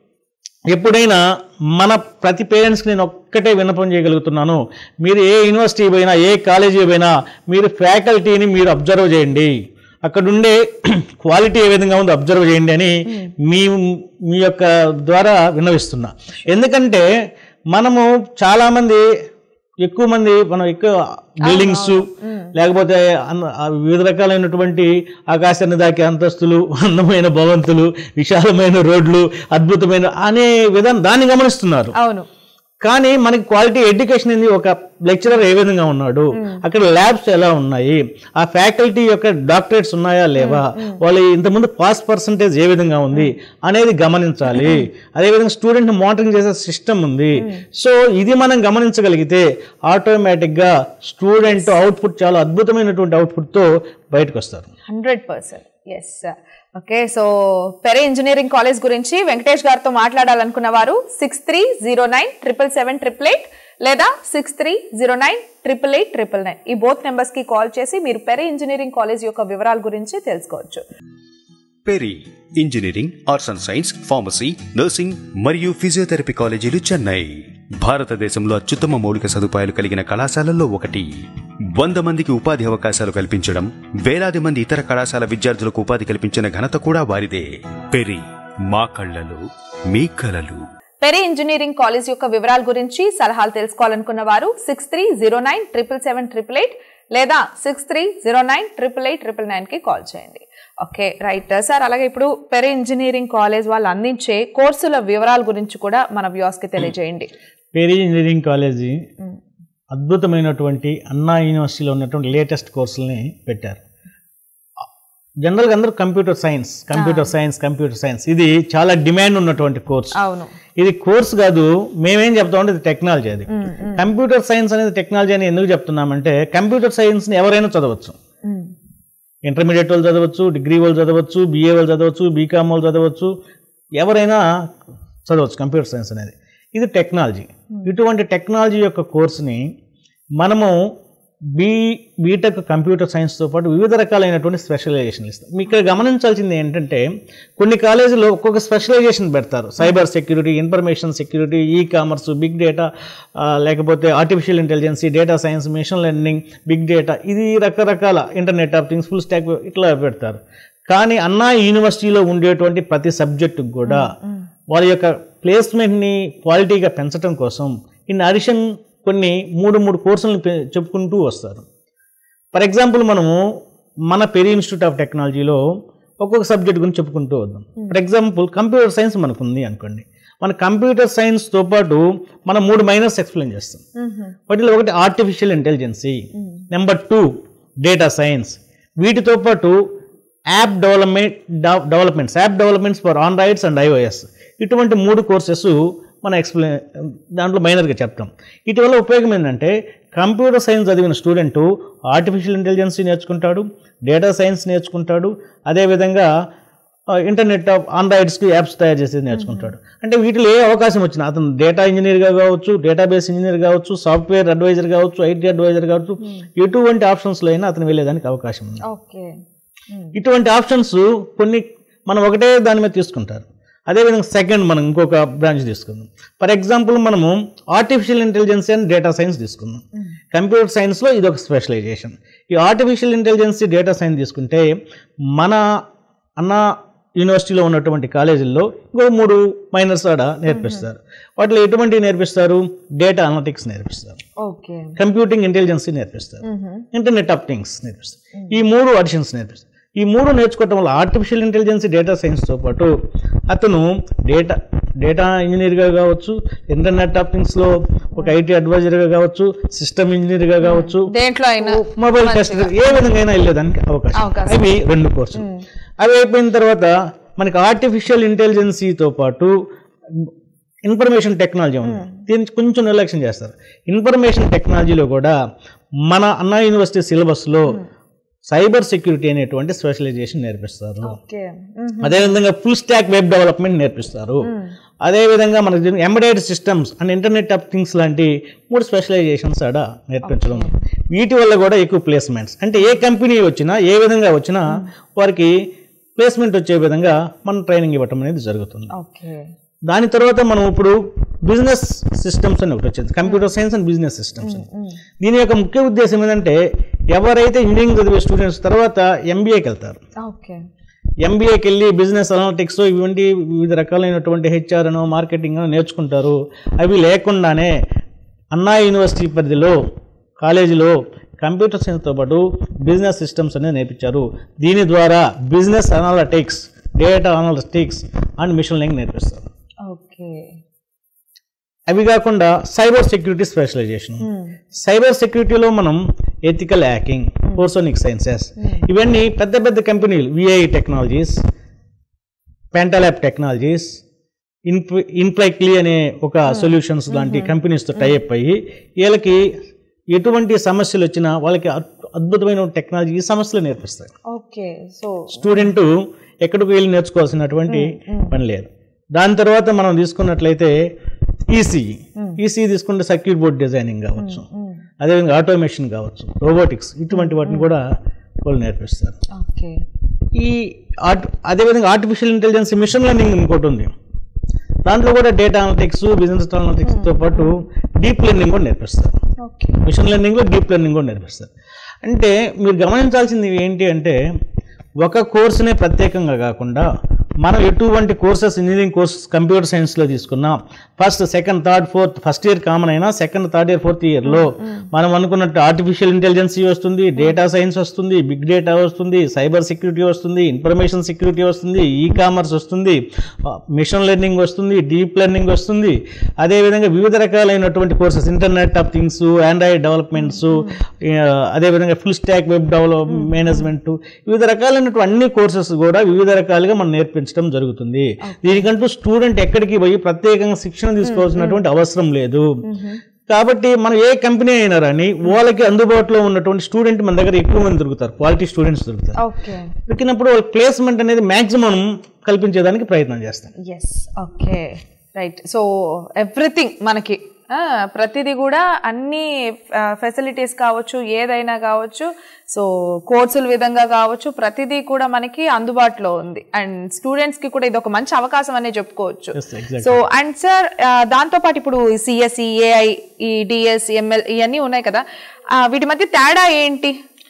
ఎప్పుడైనా మన ప్రతి పేరెంట్స్కి నేను ఒక్కటే విన్నపం చేయగలుగుతున్నాను మీరు ఏ యూనివర్సిటీ పోయినా ఏ కాలేజీ పోయినా మీరు ఫ్యాకల్టీని మీరు అబ్జర్వ్ చేయండి అక్కడ ఉండే క్వాలిటీ ఏ విధంగా ఉందో అబ్జర్వ్ చేయండి అని మీ మీ యొక్క ద్వారా విన్నవిస్తున్నా ఎందుకంటే మనము చాలామంది ఎక్కువ మంది మనం ఎక్కువ బిల్డింగ్స్ లేకపోతే అన్న- ఆ వివిధ రకాలైనటువంటి ఆకాశాన్ని దాకే అంతస్తులు అందమైన భవంతులు విశాలమైన రోడ్లు అద్భుతమైన అనే విధానం దాన్ని గమనిస్తున్నారు అవును కానీ మనకి క్వాలిటీ ఎడ్యుకేషన్ అనేది ఒక లెక్చరర్ ఏ విధంగా ఉన్నాడు అక్కడ ల్యాబ్స్ ఎలా ఉన్నాయి ఆ ఫ్యాకల్టీ యొక్క డాక్టరేట్స్ ఉన్నాయా లేవా వాళ్ళు ఇంతకుముందు పాస్ పర్సంటేజ్ ఏ విధంగా ఉంది అనేది గమనించాలి అదేవిధంగా స్టూడెంట్ మానిటరింగ్ చేసే సిస్టమ్ ఉంది సో ఇది మనం గమనించగలిగితే ఆటోమేటిక్గా స్టూడెంట్ అవుట్పుట్ చాలా అద్భుతమైనటువంటి అవుట్పుట్తో బయటకు వస్తారు hundred percent yes okay so Peri engineering college గురించి వెంకటేష్ గారితో మాట్లాడాలనుకున్న వారు six three zero nine triple seven triple eight లేదా six three zero nine triple eight triple nine ఈ బోత్ నెంబర్స్కి కాల్ చేసి మీరు పెరే ఇంజనీరింగ్ కాలేజ్ యొక్క వివరాల గురించి తెలుసుకోవచ్చు Peri engineering arts and science pharmacy nursing మరియు ఫిజియోథెరపీ కాలేజీలు చెన్నై భారతదేశంలో అత్యుత్తమ మౌలిక సదుపాయాలు కలిగిన కళాశాలల్లో ఒకటి వంద మందికి ఉపాధి అవకాశాలు కల్పించడం వేలాది మంది ఇతర కళాశాల విద్యార్థులకు ఉపాధి కల్పించిన ఘనత కూడా వారిదే పెరి మా కళ్ళలు మీ కలలు పెరి ఇంజనీరింగ్ కాలేజ్ యొక్క వివరాల గురించి సలహాలు తెలుసుకోవాలనుకున్న వారు six three zero nine triple seven triple eight లేదా six three zero nine triple eight triple నైన్కి కాల్ చేయండి ఓకే రైట్ సార్ అలాగే ఇప్పుడు పెరి ఇంజనీరింగ్ కాలేజ్ వాళ్ళు అందించే కోర్సుల వివరాల గురించి కూడా మన వ్యూస్కి తెలియజేయండి పేరీ ఇంజనీరింగ్ కాలేజీ అద్భుతమైనటువంటి అన్నా యూనివర్సిటీలో ఉన్నటువంటి లేటెస్ట్ కోర్సుల్ని పెట్టారు జనరల్గా అందరూ computer science computer science computer science ఇది చాలా డిమాండ్ ఉన్నటువంటి కోర్స్ అవును ఇది కోర్స్ కాదు మేమేం చెప్తామంటే ఇది టెక్నాలజీ అది కంప్యూటర్ సైన్స్ అనేది టెక్నాలజీ అని ఎందుకు చెప్తున్నామంటే కంప్యూటర్ సైన్స్ని ఎవరైనా చదవచ్చు ఇంటర్మీడియట్ వాళ్ళు చదవచ్చు డిగ్రీ వాళ్ళు చదవచ్చు బీఏ వాళ్ళు చదవచ్చు బీకామ్ వాళ్ళు చదవచ్చు ఎవరైనా చదవచ్చు కంప్యూటర్ సైన్స్ అనేది ఇది టెక్నాలజీ ఇటువంటి టెక్నాలజీ యొక్క కోర్సుని మనము బీ బీటెక్ కంప్యూటర్ సైన్స్తో పాటు వివిధ రకాలైనటువంటి స్పెషలైజేషన్లు ఇస్తాం మీకు ఇక్కడ గమనించాల్సింది ఏంటంటే కొన్ని కాలేజీలో ఒక్కొక్క స్పెషలైజేషన్ పెడతారు cyber security information security e commerce big data లేకపోతే artificial intelligence data science machine learning big data ఇది రకరకాల internet of things full stack ఇట్లా పెడతారు కానీ అన్నా యూనివర్సిటీలో ఉండేటువంటి ప్రతి సబ్జెక్టుకు కూడా వాళ్ళ యొక్క ప్లేస్మెంట్ని క్వాలిటీగా పెంచడం కోసం ఇన్ అడిషన్ కొన్ని మూడు మూడు కోర్సులను పె- చెప్పుకుంటూ వస్తారు ఫర్ ఎగ్జాంపుల్ మనము మన పెరి ఇన్స్టిట్యూట్ ఆఫ్ టెక్నాలజీలో ఒక్కొక్క సబ్జెక్ట్ గురించి చెప్పుకుంటూ వద్దాం ఫర్ ఎగ్జాంపుల్ కంప్యూటర్ సైన్స్ మనకు ఉంది అనుకోండి మన కంప్యూటర్ సైన్స్తో పాటు మనం మూడు మైనర్స్ ఎక్స్ప్లెయిన్ చేస్తాం వాటిలో ఒకటి artificial intelligence number two data science వీటితో పాటు app development developments app developments for androids and iOS ఇటువంటి మూడు కోర్సెస్ మనం ఎక్స్ప్లెయిన్ దాంట్లో మైనర్గా చెప్తాం వీటి వల్ల ఉపయోగం ఏంటంటే కంప్యూటర్ సైన్స్ చదివిన స్టూడెంట్ ఆర్టిఫిషియల్ ఇంటెలిజెన్స్ నేర్చుకుంటాడు డేటా సైన్స్ నేర్చుకుంటాడు అదేవిధంగా ఇంటర్నెట్ ఆఫ్ ఆండ్రాయిడ్స్కి యాప్స్ తయారు చేసేది నేర్చుకుంటాడు అంటే వీటిలో ఏ అవకాశం వచ్చినా అతను డేటా ఇంజనీర్గా కావచ్చు డేటాబేస్ ఇంజనీర్ కావచ్చు సాఫ్ట్వేర్ అడ్వైజర్ కావచ్చు ఐటీ అడ్వైజర్ కావచ్చు ఎటువంటి ఆప్షన్స్లో అయినా అతను వెళ్ళేదానికి అవకాశం ఉంది ఓకే ఇటువంటి ఆప్షన్స్ కొన్ని మనం ఒకటే దాని మీద తీసుకుంటారు అదేవిధంగా సెకండ్ మనం ఇంకొక బ్రాంచ్ తీసుకుందాం ఫర్ ఎగ్జాంపుల్ మనము artificial intelligence and data science తీసుకుందాం కంప్యూటర్ సైన్స్లో ఇది ఒక స్పెషలైజేషన్ ఈ ఆర్టిఫిషియల్ ఇంటెలిజెన్స్ డేటా సైన్స్ తీసుకుంటే మన అన్న యూనివర్సిటీలో ఉన్నటువంటి కాలేజీల్లో ఇంకో మూడు మైనర్స్ ఆడ నేర్పిస్తారు వాటిలో ఎటువంటి నేర్పిస్తారు డేటా అనలిటిక్స్ నేర్పిస్తారు ఓకే కంప్యూటింగ్ ఇంటెలిజెన్సీ నేర్పిస్తారు ఇంటర్నెట్ ఆఫ్ థింగ్స్ నేర్పిస్తారు ఈ మూడు అడిషన్స్ నేర్పిస్తారు ఈ మూడు నేర్చుకోవటం వల్ల ఆర్టిఫిషియల్ ఇంటెలిజెన్స్ డేటా సైన్స్తో పాటు అతను డేటా డేటా ఇంజనీర్గా కావచ్చు ఇంటర్నెట్ ఆఫ్ థింగ్స్లో ఒక ఐటీ అడ్వైజర్గా కావచ్చు సిస్టమ్ ఇంజనీర్గా కావచ్చు దేంట్లో అయినా మొబైల్ టెస్ట్ ఏ విధంగా అయినా వెళ్ళేదానికి అవకాశం అవకాశం. అవి రెండు కోర్సులు అవి అయిపోయిన తర్వాత మనకి ఆర్టిఫిషియల్ ఇంటెలిజెన్సీతో పాటు ఇన్ఫర్మేషన్ టెక్నాలజీ ఉంది దీన్ని కొంచెం నిర్లక్ష్యం చేస్తారు ఇన్ఫర్మేషన్ టెక్నాలజీలో కూడా మన అన్నా యూనివర్సిటీ సిలబస్లో సైబర్ సెక్యూరిటీ అనేటువంటి స్పెషలైజేషన్ నేర్పిస్తారు ఓకే అదేవిధంగా ఫుల్ స్టాక్ వెబ్ డెవలప్మెంట్ నేర్పిస్తారు అదేవిధంగా మనకి embedded systems and internet of things లాంటి మూడు స్పెషలైజేషన్స్ ఆడ నేర్పించడం వీటి వల్ల కూడా ఎక్కువ ప్లేస్మెంట్స్ అంటే ఏ కంపెనీ వచ్చినా ఏ విధంగా వచ్చినా వారికి ప్లేస్మెంట్ వచ్చే విధంగా మనం ట్రైనింగ్ ఇవ్వటం అనేది జరుగుతుంది ఓకే దాని తర్వాత మనం ఇప్పుడు బిజినెస్ సిస్టమ్స్ అని ఒకటి వచ్చింది computer science and business systems అని దీని యొక్క ముఖ్య ఉద్దేశం ఏంటంటే ఎవరైతే ఇంజనీరింగ్ చదివే స్టూడెంట్స్ తర్వాత ఎంబీఏకి వెళ్తారు ఓకే ఎంబీఏకి వెళ్ళి బిజినెస్ అనలిటిక్స్ ఇటువంటి వివిధ రకాలైనటువంటి హెచ్ఆర్ అనో మార్కెటింగ్ అనో నేర్చుకుంటారు అవి లేకుండానే అన్నా యూనివర్సిటీ పరిధిలో కాలేజీలో కంప్యూటర్ సైన్స్తో పాటు బిజినెస్ సిస్టమ్స్ అనేది నేర్పించారు దీని ద్వారా business analytics data analytics and machine learning నేర్పిస్తారు ఓకే అవి కాకుండా సైబర్ సెక్యూరిటీ స్పెషలైజేషన్ సైబర్ సెక్యూరిటీలో మనం ఎథికల్ హ్యాకింగ్ ఫోర్సోనిక్ సైన్సెస్ ఇవన్నీ పెద్ద పెద్ద కంపెనీలు విఐ టెక్నాలజీస్ పెంటాల్యాబ్ టెక్నాలజీస్ ఇన్ఫ్ ఇన్ఫ్లైక్లీ అనే ఒక సొల్యూషన్స్ లాంటి కంపెనీస్తో టైఅప్ అయ్యి వీళ్ళకి ఎటువంటి సమస్యలు వచ్చినా వాళ్ళకి అద్- అద్భుతమైన టెక్నాలజీ ఈ సమస్యలు నేర్పిస్తాయి ఓకే సో స్టూడెంట్ ఎక్కడికి వెళ్ళి నేర్చుకోవాల్సినటువంటి పని లేదు దాని తర్వాత మనం తీసుకున్నట్లయితే ఈసీఈ ఈసీఈ తీసుకుంటే సర్క్యూట్ బోర్డ్ డిజైనింగ్ కావచ్చు అదేవిధంగా ఆటోమేషన్ కావచ్చు రోబోటిక్స్ ఇటువంటి వాటిని కూడా వాళ్ళు నేర్పిస్తారు ఓకే ఈ ఆర్ట్ అదేవిధంగా ఆర్టిఫిషియల్ ఇంటెలిజెన్స్ మిషన్ లెర్నింగ్ ఇంకోటి ఉంది దాంట్లో కూడా డేటా అనలిటిక్స్ బిజినెస్ అనలిటిక్స్తో పాటు డీప్ లెర్నింగ్ కూడా నేర్పిస్తారు ఓకే మిషన్ లెర్నింగ్లో డీప్ లెర్నింగ్ కూడా నేర్పిస్తారు అంటే మీరు గమనించాల్సింది ఏంటి అంటే ఒక కోర్సునే ప్రత్యేకంగా కాకుండా మనం ఎటువంటి కోర్సెస్ ఇంజనీరింగ్ కోర్సెస్ కంప్యూటర్ సైన్స్లో తీసుకున్నా first second third fourth first year common అయినా సెకండ్ థర్డ్ ఇయర్ ఫోర్త్ ఇయర్లో మనం అనుకున్నట్టు ఆర్టిఫిషియల్ ఇంటెలిజెన్సీ వస్తుంది డేటా సైన్స్ వస్తుంది బిగ్ డేటా వస్తుంది సైబర్ సెక్యూరిటీ వస్తుంది ఇన్ఫర్మేషన్ సెక్యూరిటీ వస్తుంది ఈ కామర్స్ వస్తుంది మిషన్ లెర్నింగ్ వస్తుంది డీప్ లెర్నింగ్ వస్తుంది అదేవిధంగా వివిధ రకాలైనటువంటి courses internet of things android developments అదేవిధంగా full stack web develop management వివిధ రకాలైనటువంటి అన్ని కోర్సెస్ కూడా వివిధ రకాలుగా మనం నేర్పించడం జరుగుతుంది దీనికంటూ స్టూడెంట్ ఎక్కడికి పోయి ప్రత్యేకంగా శిక్షణ తీసుకోవాల్సినటువంటి అవసరం లేదు కాబట్టి మనం ఏ కంపెనీ అయినా రాని వాళ్ళకి అందుబాటులో ఉన్నటువంటి స్టూడెంట్ మన దగ్గర ఎక్కువ మంది దొరుకుతారు క్వాలిటీ స్టూడెంట్స్ దొరుకుతారు ఓకే దొరికినప్పుడు వాళ్ళ ప్లేస్మెంట్ అనేది మాక్సిమం కల్పించేదానికి ప్రయత్నం చేస్తాం yes okay right so everything మనకి ఆ, ప్రతిదీ కూడా అన్ని ఫెసిలిటీస్ కావచ్చు ఏదైనా కావచ్చు సో కోర్సుల విధంగా కావచ్చు ప్రతిదీ కూడా మనకి అందుబాటులో ఉంది అండ్ స్టూడెంట్స్ కి కూడా ఇది ఒక మంచి అవకాశం అనే చెప్పుకోవచ్చు Yes, exactly. So and sir దాంతో పాటు ఇప్పుడు సిఎస్సి ఏఐ ఈ డిఎస్ ఎంఎల్ ఇవన్నీ ఉన్నాయి కదా ఆ, వీటి మధ్య తేడా ఏంటి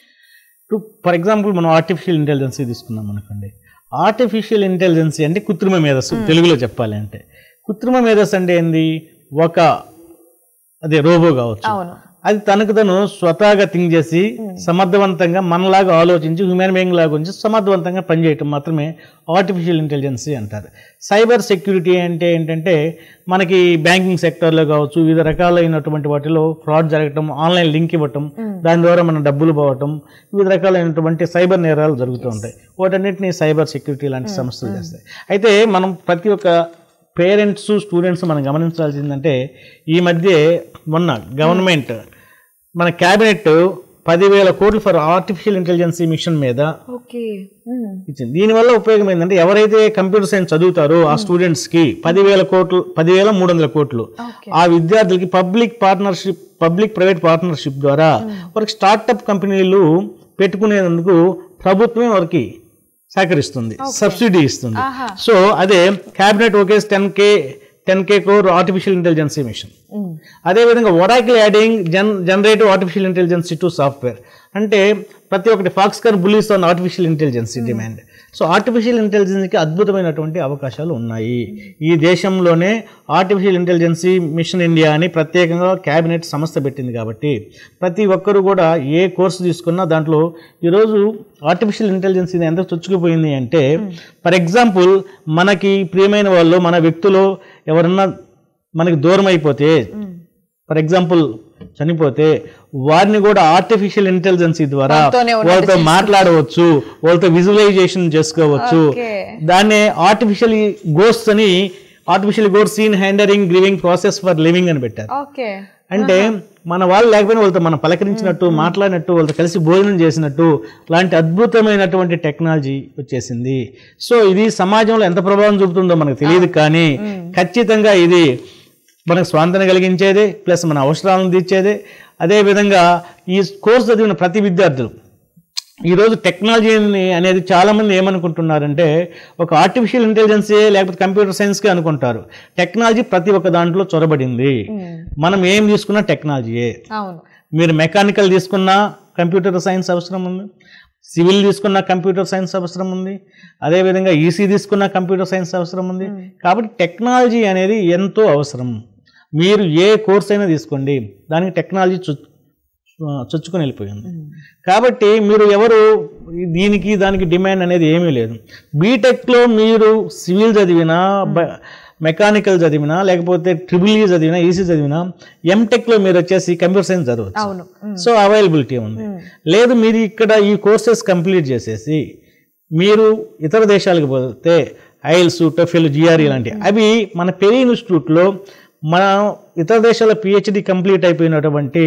ఫర్ ఎగ్జాంపుల్ మనం ఆర్టిఫిషియల్ ఇంటెలిజెన్సీ తీసుకున్నాం అనుకోండి ఆర్టిఫిషియల్ ఇంటెలిజెన్సీ అంటే కృత్రిమ మేధస్సు తెలుగులో చెప్పాలి అంటే కృత్రిమ మేధస్సు అంటే ఏంది ఒక అదే రోబో కావచ్చు అవును అది తనకు తను స్వతహాగా థింక్ చేసి సమర్థవంతంగా మనలాగా ఆలోచించి హ్యూమన్ బీయింగ్ లాగా ఉంచి సమర్థవంతంగా పనిచేయటం మాత్రమే ఆర్టిఫిషియల్ ఇంటెలిజెన్సీ అంటారు సైబర్ సెక్యూరిటీ అంటే ఏంటంటే మనకి బ్యాంకింగ్ సెక్టర్లో కావచ్చు వివిధ రకాలైనటువంటి వాటిలో ఫ్రాడ్ జరగటం ఆన్లైన్ లింక్ ఇవ్వటం దాని ద్వారా మనం డబ్బులు పోవటం వివిధ రకాలైనటువంటి సైబర్ నేరాలు జరుగుతూ ఉంటాయి వాటన్నిటిని సైబర్ సెక్యూరిటీ లాంటి సంస్థలు చేస్తాయి అయితే మనం ప్రతి ఒక్క పేరెంట్స్ స్టూడెంట్స్ మనం గమనించాల్సిందంటే ఈ మధ్య మొన్న గవర్నమెంట్ మన క్యాబినెట్ పదివేల కోట్లు ఫర్ ఆర్టిఫిషియల్ ఇంటెలిజెన్సీ మిషన్ మీద ఓకే ఇచ్చింది దీనివల్ల ఉపయోగం ఏంటంటే ఎవరైతే కంప్యూటర్ సైన్స్ చదువుతారో ఆ స్టూడెంట్స్కి పదివేల కోట్లు పదివేల మూడు వందల కోట్లు Okay. ఆ విద్యార్థులకి public partnership public private partnership ద్వారా వారికి స్టార్టప్ కంపెనీలు పెట్టుకునేందుకు ప్రభుత్వమే వారికి సహకరిస్తుంది సబ్సిడీ ఇస్తుంది ఆహా. సో అదే cabinet okay ten K ten K core artificial intelligence mission అదేవిధంగా Oracle adding gen generative artificial intelligence to software అంటే ప్రతి ఒక్కటి ఫాక్స్కర్ bullish on artificial intelligence demand so artificial ఇంటెలిజెన్స్కి అద్భుతమైనటువంటి అవకాశాలు ఉన్నాయి ఈ దేశంలోనే ఆర్టిఫిషియల్ ఇంటెలిజెన్సీ మిషన్ ఇండియా అని ప్రత్యేకంగా క్యాబినెట్ సంస్థ పెట్టింది కాబట్టి ప్రతి ఒక్కరు కూడా ఏ కోర్సు తీసుకున్నా దాంట్లో ఈరోజు ఆర్టిఫిషియల్ ఇంటెలిజెన్స్ ఇది ఎంత చొచ్చుకుపోయింది అంటే ఫర్ ఎగ్జాంపుల్ మనకి ప్రియమైన వాళ్ళు మన వ్యక్తులు ఎవరన్నా మనకి దూరం అయిపోతే ఫర్ ఎగ్జాంపుల్ చనిపోతే వారిని కూడా ఆర్టిఫిషియల్ ఇంటెలిజెన్సీ ద్వారా వాళ్ళతోనే ఉన్నట్టు వాళ్ళతో మాట్లాడవచ్చు వాళ్ళతో విజువలైజేషన్ చేసుకోవచ్చు Okay. దాన్నే ఆర్టిఫిషియల్ గోస్ట్ అని artificial ghost scene hindering grieving process for living అని పెట్టారు ఓకే అంటే మన వాళ్ళు లేకపోయినా వాళ్ళతో మనం పలకరించినట్టు మాట్లాడినట్టు వాళ్ళతో కలిసి భోజనం చేసినట్టు లాంటి అద్భుతమైనటువంటి టెక్నాలజీ వచ్చేసింది సో ఇది సమాజంలో ఎంత ప్రభావం చూపుతుందో మనకు తెలియదు కానీ ఖచ్చితంగా ఇది మనకు స్వాంతన కలిగించేదే ప్లస్ మన అవసరాలను తీర్చేదే అదేవిధంగా ఈ కోర్సు చదివిన ప్రతి విద్యార్థులు ఈరోజు టెక్నాలజీని అనేది చాలామంది ఏమనుకుంటున్నారంటే ఒక ఆర్టిఫిషియల్ ఇంటెలిజెన్సే లేకపోతే కంప్యూటర్ సైన్స్కే అనుకుంటారు టెక్నాలజీ ప్రతి ఒక్క దాంట్లో చొరబడింది మనం ఏం తీసుకున్నా టెక్నాలజీయే అవును మీరు మెకానికల్ తీసుకున్నా కంప్యూటర్ సైన్స్ అవసరం ఉంది సివిల్ తీసుకున్న కంప్యూటర్ సైన్స్ అవసరం ఉంది అదేవిధంగా ఈసీ తీసుకున్న కంప్యూటర్ సైన్స్ అవసరం ఉంది కాబట్టి టెక్నాలజీ అనేది ఎంతో అవసరం మీరు ఏ కోర్స్ అయినా తీసుకోండి దానికి టెక్నాలజీ చొ చొచ్చుకొని వెళ్ళిపోయింది కాబట్టి మీరు ఎవరు దీనికి దానికి డిమాండ్ అనేది ఏమీ లేదు బీటెక్లో మీరు సివిల్ చదివినా బ- మెకానికల్ చదివినా లేకపోతే ట్రిపుల్ ఈ చదివినా ఈసీ చదివినా ఎంటెక్లో మీరు వచ్చేసి కంప్యూటర్ సైన్స్ చదవచ్చు అవును ఉమ్, సో అవైలబిలిటీ ఉంది లేదు మీరు ఇక్కడ ఈ కోర్సెస్ కంప్లీట్ చేసేసి మీరు ఇతర దేశాలకు పోతే ఐఎల్స్ టెఫెల్ జిఆర్ఈ లాంటి అవి మన పెరి ఇన్స్టిట్యూట్లో మన ఇతర దేశాల పిహెచ్డి కంప్లీట్ అయిపోయినటువంటి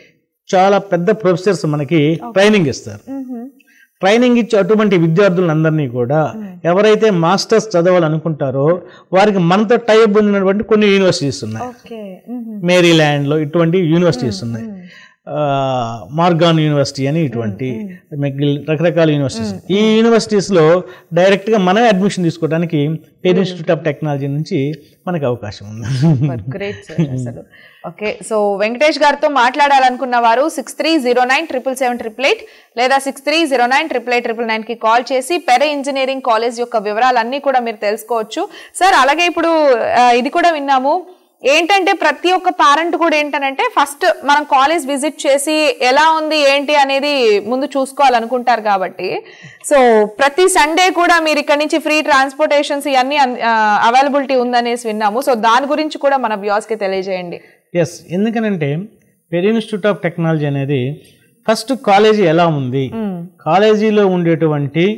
చాలా పెద్ద ప్రొఫెసర్స్ మనకి ట్రైనింగ్ ఇస్తారు మ్హూ. ట్రైనింగ్ ఇచ్చే అటువంటి విద్యార్థులందరినీ కూడా ఎవరైతే మాస్టర్స్ చదవాలనుకుంటారో వారికి మనతో టైప్ ఉన్నటువంటి కొన్ని యూనివర్సిటీస్ ఉన్నాయి ఓకే మ్హూ. మేరీల్యాండ్లో ఇటువంటి యూనివర్సిటీస్ ఉన్నాయి ఆ, మార్గాన్ యూనివర్సిటీ అని ఇటువంటి మిగిలిన రకరకాల యూనివర్సిటీస్ ఈ యూనివర్సిటీస్లో డైరెక్ట్గా మనమే అడ్మిషన్ తీసుకోవడానికి పేర్ ఇన్స్టిట్యూట్ ఆఫ్ టెక్నాలజీ నుంచి మనకు అవకాశం ఉంది గ్రేట్ సార్ అసలు ఓకే సో వెంకటేష్ గారితో మాట్లాడాలనుకున్న వారు six three zero nine triple seven triple eight లేదా six three zero nine triple eight triple nine కి కాల్ చేసి పెరే ఇంజనీరింగ్ కాలేజ్ యొక్క వివరాలన్నీ కూడా మీరు తెలుసుకోవచ్చు సార్ అలాగే ఇప్పుడు ఆ, ఇది కూడా విన్నాము ఏంటంటే ప్రతి ఒక్క పేరెంట్ కూడా ఏంటనంటే ఫస్ట్ మనం కాలేజ్ విజిట్ చేసి ఎలా ఉంది ఏంటి అనేది ముందు చూసుకోవాలనుకుంటారు కాబట్టి సో ప్రతి సండే కూడా మీరు ఇక్కడ నుంచి ఫ్రీ ట్రాన్స్పోర్టేషన్స్ ఇవన్నీ అవైలబిలిటీ ఉందనేసి విన్నాము సో దాని గురించి కూడా మన వ్యూస్ కి తెలియజేయండి ఎస్ ఎందుకనంటే పెరి ఇన్స్టిట్యూట్ ఆఫ్ టెక్నాలజీ అనేది ఫస్ట్ కాలేజీ ఎలా ఉంది కాలేజీలో ఉండేటువంటి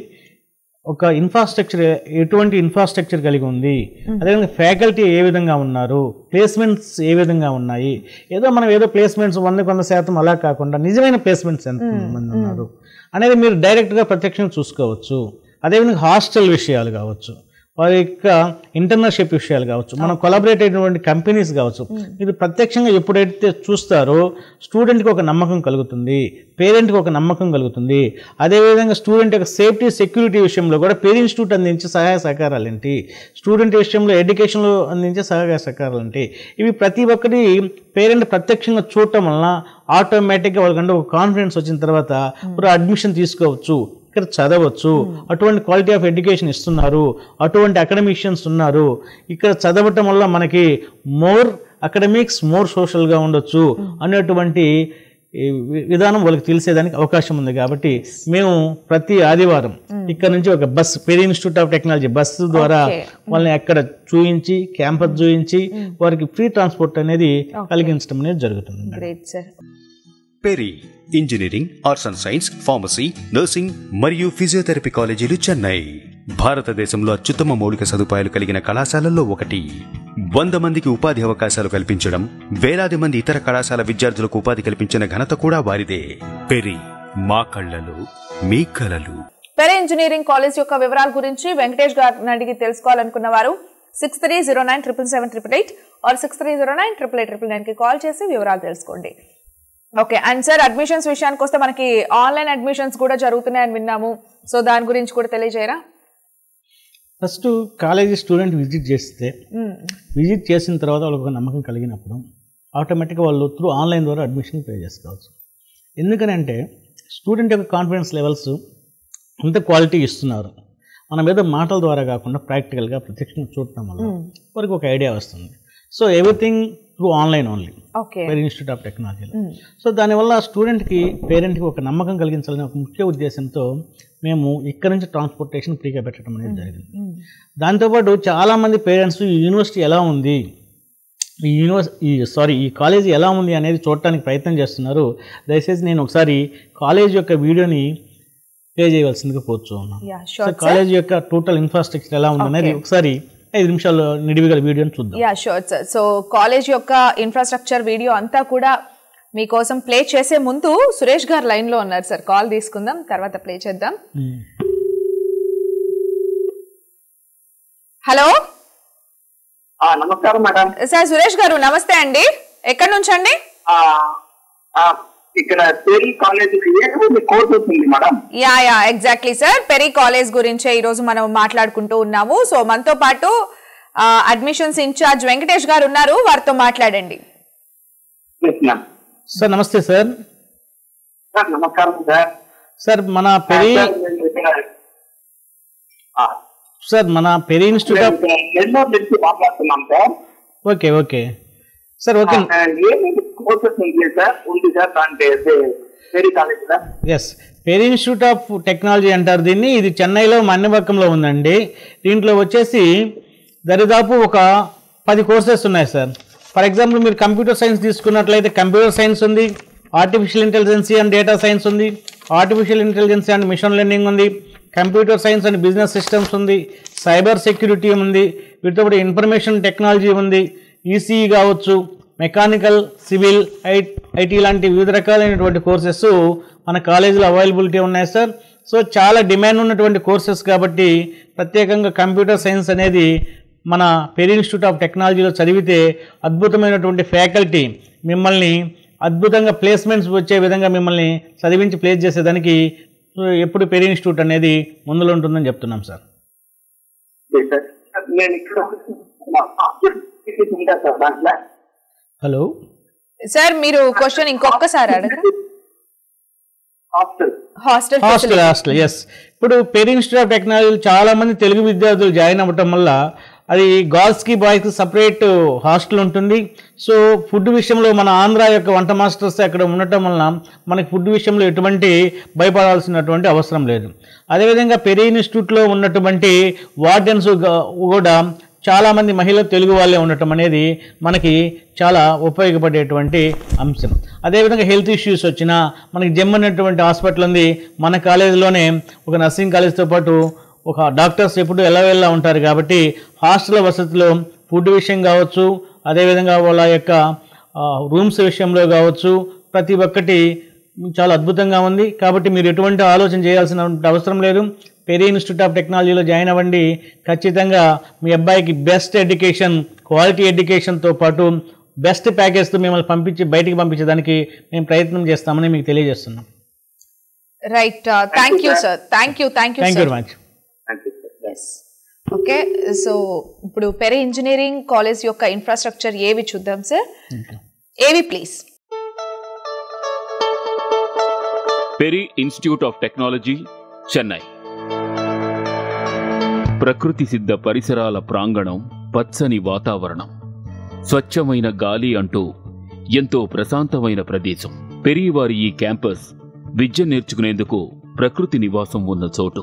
ఒక ఇన్ఫ్రాస్ట్రక్చర్ ఎటువంటి ఇన్ఫ్రాస్ట్రక్చర్ కలిగి ఉంది అదేవిధంగా ఫ్యాకల్టీ ఏ విధంగా ఉన్నారు ప్లేస్మెంట్స్ ఏ విధంగా ఉన్నాయి ఏదో మనం ఏదో ప్లేస్మెంట్స్ వంద వంద శాతం అలా కాకుండా నిజమైన ప్లేస్మెంట్స్ ఎంత మంది ఉన్నారు అనేది మీరు డైరెక్ట్గా ప్రత్యక్షంగా చూసుకోవచ్చు అదేవిధంగా హాస్టల్ విషయాలు కావచ్చు వారి యొక్క ఇంటర్నర్షిప్ విషయాలు కావచ్చు మనం కొలాబరేట్ అయినటువంటి కంపెనీస్ కావచ్చు ఇది ప్రత్యక్షంగా ఎప్పుడైతే చూస్తారో స్టూడెంట్కి ఒక నమ్మకం కలుగుతుంది పేరెంట్కి ఒక నమ్మకం కలుగుతుంది అదేవిధంగా స్టూడెంట్ యొక్క సేఫ్టీ సెక్యూరిటీ విషయంలో కూడా పేరెంట్ ఇన్స్టిట్యూట్ అందించే సహాయ సహకారాలు ఏంటి స్టూడెంట్ విషయంలో ఎడ్యుకేషన్లో అందించే సహాయ సహకారాలు ఏంటి ఇవి ప్రతి ఒక్కటి పేరెంట్ ప్రత్యక్షంగా చూడటం వలన ఆటోమేటిక్గా వాళ్ళకంటే ఒక కాన్ఫిడెన్స్ వచ్చిన తర్వాత ఇప్పుడు అడ్మిషన్ తీసుకోవచ్చు ఇక్కడ చదవచ్చు అటువంటి క్వాలిటీ ఆఫ్ ఎడ్యుకేషన్ ఇస్తున్నారు అటువంటి అకాడమిషియన్స్ ఉన్నారు ఇక్కడ చదవటం వల్ల మనకి మోర్ అకాడమిక్స్ మోర్ సోషల్గా ఉండొచ్చు అనేటువంటి ఈ వి- విధానం వాళ్ళకి తెలిసేదానికి అవకాశం ఉంది కాబట్టి మేము ప్రతి ఆదివారం ఇక్కడ నుంచి ఒక bus Peri institute of technology bus ద్వారా Okay. వాళ్ళని అక్కడ చూయించి క్యాంపస్ చూయించి వారికి ఫ్రీ ట్రాన్స్పోర్ట్ అనేది కలిగించడం అనేది జరుగుతుంది great sir Peri engineering arts and science pharmacy nursing మరియు ఫిజియోథెరపీ కాలేజీలు చెన్నై భారతదేశంలో అత్యుత్తమ మౌలిక సదుపాయాలు కలిగిన కళాశాలల్లో ఒకటి వంద మందికి ఉపాధి అవకాశాలు కల్పించడం వేలాది మంది ఇతర కళాశాల విద్యార్థులకు ఉపాధి కల్పించిన ఘనత కూడా వారిదే పెరి మా కళ్ళలు మీ కలలు పెరే ఇంజనీరింగ్ కాలేజ్ యొక్క వివరాల గురించి వెంకటేష్ గారిని అడిగి తెలుసుకోవాలనుకున్న వారు six three zero nine triple seven triple eight or six three zero nine triple eight triple నైన్కి కాల్ చేసి వివరాలు తెలుసుకోండి ఓకే అండ్ సార్ అడ్మిషన్స్ విషయానికి వస్తే మనకి ఆన్లైన్ అడ్మిషన్స్ కూడా జరుగుతున్నాయని విన్నాము సో దాని గురించి కూడా తెలియజేయరా ఫస్ట్ కాలేజీ స్టూడెంట్ విజిట్ చేస్తే విజిట్ చేసిన తర్వాత వాళ్ళకి ఒక నమ్మకం కలిగినప్పుడు ఆటోమేటిక్గా వాళ్ళు త్రూ ఆన్లైన్ ద్వారా అడ్మిషన్ పే చేసుకోవచ్చు ఎందుకనంటే స్టూడెంట్ యొక్క కాన్ఫిడెన్స్ లెవెల్స్ అంత క్వాలిటీ ఇస్తున్నారు మనం ఏదో మాటల ద్వారా కాకుండా ప్రాక్టికల్గా ప్రత్యక్షంగా చూడటం వల్ల వారికి ఒక ఐడియా వస్తుంది so everything through online only okay Peri institute of టెక్నాలజీలో సో దానివల్ల స్టూడెంట్కి పేరెంట్కి ఒక నమ్మకం కలిగించాలనే ఒక ముఖ్య ఉద్దేశంతో మేము ఇక్కడ నుంచి ట్రాన్స్పోర్టేషన్ ఫ్రీగా పెట్టడం అనేది జరిగింది దాంతోపాటు చాలామంది పేరెంట్స్ ఈ యూనివర్సిటీ ఎలా ఉంది ఈ యూనివర్స్ ఈ సారీ ఈ కాలేజీ ఎలా ఉంది అనేది చూడటానికి ప్రయత్నం చేస్తున్నారు దయచేసి నేను ఒకసారి కాలేజ్ యొక్క వీడియోని ప్లే చేయవలసిందిగా కోరుచూ ఉన్నాను యా సో షూర్ కాలేజ్ యొక్క టోటల్ ఇన్ఫ్రాస్ట్రక్చర్ ఎలా ఉంది అనేది ఒకసారి ఐదు నిమిషాలు నిడివిగల వీడియోని చూద్దాం yeah sure sir so college యొక్క ఇన్ఫ్రాస్ట్రక్చర్ వీడియో అంతా కూడా మీకోసం ప్లే చేసే ముందు సురేష్ గారు లైన్ లో ఉన్నారు సార్ కాల్ తీసుకుందాం తర్వాత ప్లే చేద్దాం మ్మ్. హలో ఆ, నమస్కారం మేడం సార్ సురేష్ గారు నమస్తే అండి ఎక్కడి నుంచి అండి ఆ, ఆ, ఇక్కడ పేరీ కాలేజ్ ఏ కోర్స్ వస్తుంది madam yeah yeah exactly sir Peri college గురించే ఈ రోజు మనం మాట్లాడుకుంటూ ఉన్నాము సో మనతో పాటు అడ్మిషన్స్ ఇన్ఛార్జ్ వెంకటేష్ గారు ఉన్నారు వారితో మాట్లాడండి ఎస్ మ్యామ్ సార్ నమస్తే సార్ సార్ నమస్కారం సార్ సార్ మన పెరి సార్, నేను ఇక్కడ, ఆ, సార్ మన పెరి ఇన్స్టిట్యూట్ ఆఫ్ నేను నెల్లూరు నుంచి మాట్లాడుతున్నాం sir okay okay sir okay ఆ, ఏమి కోర్సెస్ ఉంది సార్ ఉంది సార్ అంటే Peri college sir yes Peri institute of technology అంటారు దీన్ని ఇది చెన్నైలో మన్నెబక్కంలో ఉందండి దీంట్లో వచ్చేసి దరిదాపు ఒక పది కోర్సెస్ ఉన్నాయి సార్ ఫర్ ఎగ్జాంపుల్ మీరు కంప్యూటర్ సైన్స్ తీసుకున్నట్లయితే కంప్యూటర్ సైన్స్ ఉంది artificial intelligence and data science ఉంది artificial intelligence and machine learning ఉంది computer science and business systems ఉంది సైబర్ సెక్యూరిటీ ఉంది వీటితో పాటు ఇన్ఫర్మేషన్ టెక్నాలజీ ఉంది ఈసీఈ కావచ్చు మెకానికల్ సివిల్ ఐ ఐటీ లాంటి వివిధ రకాలైనటువంటి కోర్సెస్ మన కాలేజీలో అవైలబిలిటీ ఉన్నాయి సార్ సో చాలా డిమాండ్ ఉన్నటువంటి కోర్సెస్ కాబట్టి ప్రత్యేకంగా కంప్యూటర్ సైన్స్ అనేది మన పెరి ఇన్స్టిట్యూట్ ఆఫ్ టెక్నాలజీలో చదివితే అద్భుతమైనటువంటి ఫ్యాకల్టీ మిమ్మల్ని అద్భుతంగా ప్లేస్మెంట్స్ వచ్చే విధంగా మిమ్మల్ని చదివించి ప్లేస్ చేసేదానికి సో ఎప్పుడు పెరి ఇన్స్టిట్యూట్ అనేది ముందులో ఉంటుందని చెప్తున్నాం సార్ ఓకే సార్ నేను ఇక్కడ ఉంటా సార్ దాంట్లో హలో సార్ మీరు క్వశ్చన్ ఇంకొకసారి అడగరా hostel hostel hostel hostel yes ఇప్పుడు పెరి ఇన్స్టిట్యూట్ ఆఫ్ టెక్నాలజీ చాలా మంది తెలుగు విద్యార్థులు జాయిన్ అవ్వటం వల్ల అది గర్ల్స్కి బాయ్స్కి సపరేట్ హాస్టల్ ఉంటుంది సో ఫుడ్ విషయంలో మన ఆంధ్ర యొక్క వంట మాస్టర్స్ అక్కడ ఉండటం వలన మనకి ఫుడ్ విషయంలో ఎటువంటి భయపడాల్సినటువంటి అవసరం లేదు అదేవిధంగా పెరి ఇన్స్టిట్యూట్లో ఉన్నటువంటి వార్డెన్స్ కూడా చాలామంది మహిళలు తెలుగు వాళ్ళే ఉండటం అనేది మనకి చాలా ఉపయోగపడేటువంటి అంశం అదేవిధంగా హెల్త్ ఇష్యూస్ వచ్చినా మనకి జమ్ అనేటువంటి హాస్పిటల్ ఉంది మన కాలేజీలోనే ఒక నర్సింగ్ కాలేజ్తో పాటు ఒక డాక్టర్స్ ఎప్పుడు ఎలా వెళ్ళా ఉంటారు కాబట్టి హాస్టల్ వసతిలో ఫుడ్ విషయం కావచ్చు అదేవిధంగా వాళ్ళ యొక్క రూమ్స్ విషయంలో కావచ్చు ప్రతి ఒక్కటి చాలా అద్భుతంగా ఉంది కాబట్టి మీరు ఎటువంటి ఆలోచన చేయాల్సిన అవసరం లేదు పెరి ఇన్స్టిట్యూట్ ఆఫ్ టెక్నాలజీలో జాయిన్ అవ్వండి ఖచ్చితంగా మీ అబ్బాయికి బెస్ట్ ఎడ్యుకేషన్ క్వాలిటీ ఎడ్యుకేషన్తో పాటు బెస్ట్ ప్యాకేజ్తో మిమ్మల్ని పంపించి బయటికి పంపించడానికి మేము ప్రయత్నం చేస్తామని మీకు తెలియజేస్తున్నాం right thank you sir thank you thank you thank you sir very much thank you sir okay so ఇప్పుడు పెరి ఇంజనీరింగ్ కాలేజ్ యొక్క ఇన్ఫ్రాస్ట్రక్చర్ ఏవి చూద్దాం sir AV please Peri institute of technology Chennai ప్రకృతి సిద్ధ పరిసరాల ప్రాంగణం పచ్చని వాతావరణం స్వచ్ఛమైన గాలి అంటూ ఎంతో ప్రశాంతమైన ప్రదేశం పెరివారి ఈ క్యాంపస్ విద్య నేర్చుకునేందుకు ప్రకృతి నివాసం ఉన్న చోటు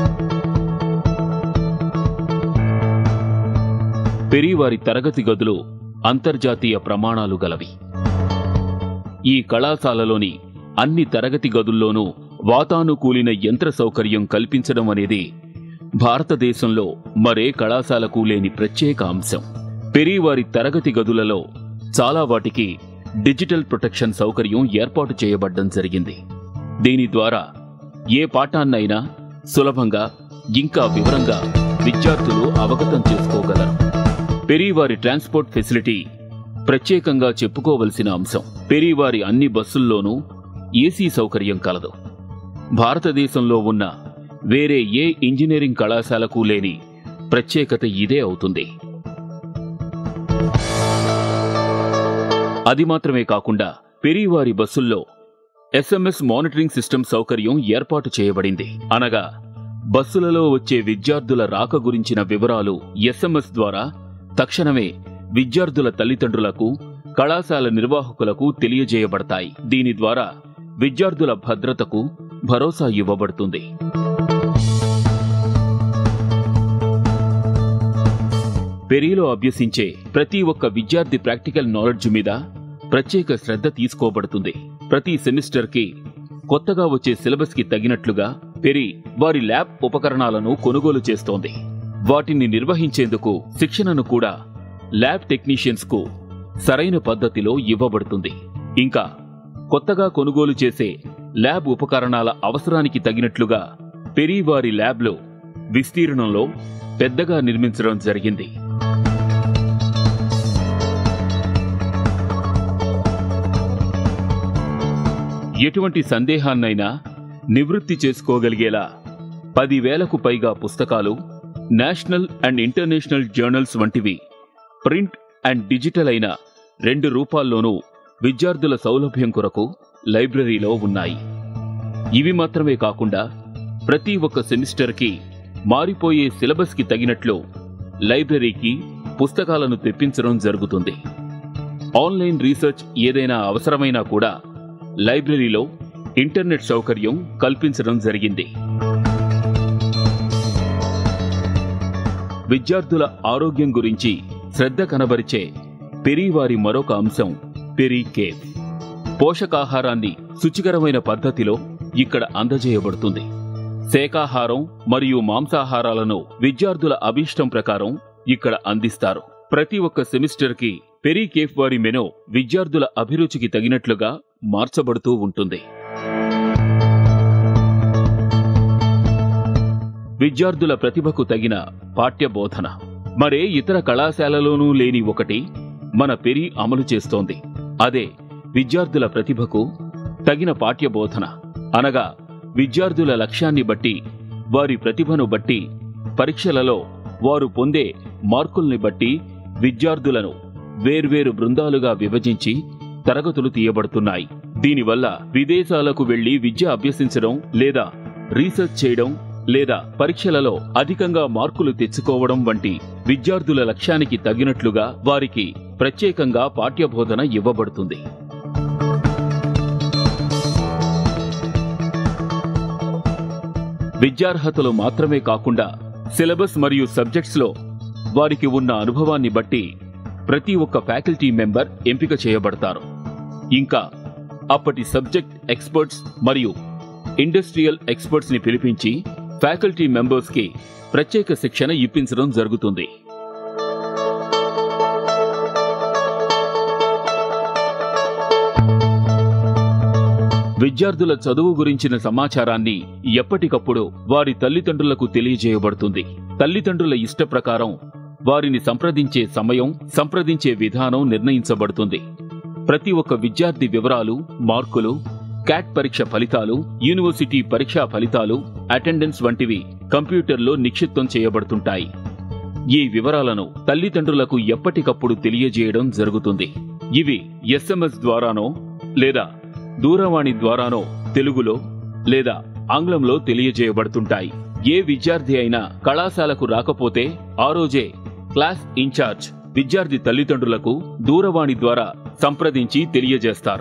పెరివారి తరగతి గదులు అంతర్జాతీయ ప్రమాణాలు గలవి ఈ కళాశాలలోని అన్ని తరగతి గదుల్లోనూ వాతానుకూలిన యంత్ర సౌకర్యం కల్పించడం అనేది భారతదేశంలో మరే కళాశాలకు లేని ప్రత్యేక అంశం పెరివారి తరగతి గదులలో చాలా వాటికి డిజిటల్ ప్రొటెక్షన్ సౌకర్యం ఏర్పాటు చేయబడ్డం జరిగింది దీని ద్వారా ఏ పాఠాన్నైనా సులభంగా ఇంకా వివరంగా విద్యార్థులు అవగతం చేసుకోగలరు పెరివారి ట్రాన్స్పోర్ట్ ఫెసిలిటీ ప్రత్యేకంగా చెప్పుకోవలసిన అంశం పెరివారి అన్ని బస్సుల్లోనూ ఏసీ సౌకర్యం కలదు భారతదేశంలో ఉన్న వేరే ఏ ఇంజనీరింగ్ కళాశాలకు లేని ప్రత్యేకత ఇదే అవుతుంది అది మాత్రమే కాకుండా పెరివారి బస్సుల్లో ఎస్ఎంఎస్ మానిటరింగ్ సిస్టమ్ సౌకర్యం ఏర్పాటు చేయబడింది అనగా బస్సులలో వచ్చే విద్యార్థుల రాక గురించిన వివరాలు ఎస్ఎంఎస్ ద్వారా తక్షణమే విద్యార్థుల తల్లిదండ్రులకు కళాశాల నిర్వాహకులకు తెలియజేయబడతాయి దీని ద్వారా విద్యార్థుల భద్రతకు భరోసా ఇవ్వబడుతుంది పెరీలో అభ్యసించే ప్రతి ఒక్క విద్యార్థి ప్రాక్టికల్ నాలెడ్జ్ మీద ప్రత్యేక శ్రద్ధ తీసుకోబడుతుంది ప్రతి సెమిస్టర్కి కొత్తగా వచ్చే సిలబస్ కి తగినట్లుగా పెరి వారి ల్యాబ్ ఉపకరణాలను కొనుగోలు చేస్తోంది వాటిని నిర్వహించేందుకు శిక్షణను కూడా ల్యాబ్ టెక్నీషియన్స్ కు సరైన పద్ధతిలో ఇవ్వబడుతుంది ఇంకా కొత్తగా కొనుగోలు చేసే ల్యాబ్ ఉపకరణాల అవసరానికి తగినట్లుగా పెరి వారి ల్యాబ్లో విస్తీర్ణంలో పెద్దగా నిర్మించడం జరిగింది ఎటువంటి సందేహాన్నైనా నివృత్తి చేసుకోగలిగేలా పదివేలకు పైగా పుస్తకాలు నేషనల్ అండ్ ఇంటర్నేషనల్ జర్నల్స్ వంటివి ప్రింట్ అండ్ డిజిటల్ అయిన రెండు రూపాల్లోనూ విద్యార్థుల సౌలభ్యం కొరకు లైబ్రరీలో ఉన్నాయి ఇవి మాత్రమే కాకుండా ప్రతి ఒక్క సెమిస్టర్కి మారిపోయే సిలబస్కి తగినట్లు లైబ్రరీకి పుస్తకాలను తెప్పించడం జరుగుతుంది ఆన్లైన్ రీసెర్చ్ ఏదైనా అవసరమైనా కూడా లైబ్రరీలో ఇంటర్నెట్ సౌకర్యం కల్పించడం జరిగింది విద్యార్థుల ఆరోగ్యం గురించి శ్రద్ధ కనబరిచే పెరీ వారి మరొక అంశం పెరీ కేఫ్ పోషకాహారాన్ని శుచికరమైన పద్ధతిలో ఇక్కడ అందజేయబడుతుంది శాకాహారం మరియు మాంసాహారాలను విద్యార్థుల అభీష్టం ప్రకారం ఇక్కడ అందిస్తారు ప్రతి ఒక్క సెమిస్టర్కి పెరీ కేఫ్ వారి మెనూ విద్యార్థుల అభిరుచికి తగినట్లుగా మార్చబడుతూ ఉంటుంది విద్యార్థుల ప్రతిభకు తగిన పాఠ్య బోధన మరే ఇతర కళాశాలలోనూ లేని ఒకటి మన పెరి అమలు చేస్తోంది అదే విద్యార్థుల ప్రతిభకు తగిన పాఠ్య బోధన అనగా విద్యార్థుల లక్ష్యాన్ని బట్టి వారి ప్రతిభను బట్టి పరీక్షలలో వారు పొందే మార్కుల్ని బట్టి విద్యార్థులను వేర్వేరు బృందాలుగా విభజించి తరగతులు తీయబడుతున్నాయి దీనివల్ల విదేశాలకు వెళ్లి విద్య అభ్యసించడం లేదా రీసెర్చ్ చేయడం లేదా పరీక్షలలో అధికంగా మార్కులు తెచ్చుకోవడం వంటి విద్యార్థుల లక్ష్యానికి తగినట్లుగా వారికి ప్రత్యేకంగా పాఠ్యబోధన ఇవ్వబడుతుంది విద్యార్హతలు మాత్రమే కాకుండా సిలబస్ మరియు సబ్జెక్ట్స్లో వారికి ఉన్న అనుభవాన్ని బట్టి ప్రతి ఒక్క ఫ్యాకల్టీ మెంబర్ ఎంపిక చేయబడతారు ఇంకా అప్పటి సబ్జెక్ట్ ఎక్స్పర్ట్స్ మరియు ఇండస్ట్రియల్ ఎక్స్పర్ట్స్ ని పిలిపించి ఫ్యాకల్టీ మెంబర్స్ కి ప్రత్యేక శిక్షణ ఇప్పించడం జరుగుతుంది విద్యార్థుల చదువు గురించిన సమాచారాన్ని ఎప్పటికప్పుడు వారి తల్లిదండ్రులకు తెలియజేయబడుతుంది తల్లిదండ్రుల ఇష్ట ప్రకారం వారిని సంప్రదించే సమయం సంప్రదించే విధానం నిర్ణయించబడుతుంది ప్రతి ఒక్క విద్యార్థి వివరాలు మార్కులు క్యాట్ పరీక్ష ఫలితాలు యూనివర్సిటీ పరీక్షా ఫలితాలు అటెండెన్స్ వంటివి కంప్యూటర్లో నిక్షిప్తం చేయబడుతుంటాయి ఈ వివరాలను తల్లిదండ్రులకు ఎప్పటికప్పుడు తెలియజేయడం జరుగుతుంది ఇవి ఎస్ఎంఎస్ ద్వారానో లేదా దూరవాణి ద్వారానో తెలుగులో లేదా ఆంగ్లంలో తెలియజేయబడుతుంటాయి ఏ విద్యార్థి అయినా కళాశాలకు రాకపోతే ఆ రోజే క్లాస్ ఇన్ఛార్జ్ విద్యార్థి తల్లిదండ్రులకు దూరవాణి ద్వారా సంప్రదించి తెలియజేస్తారు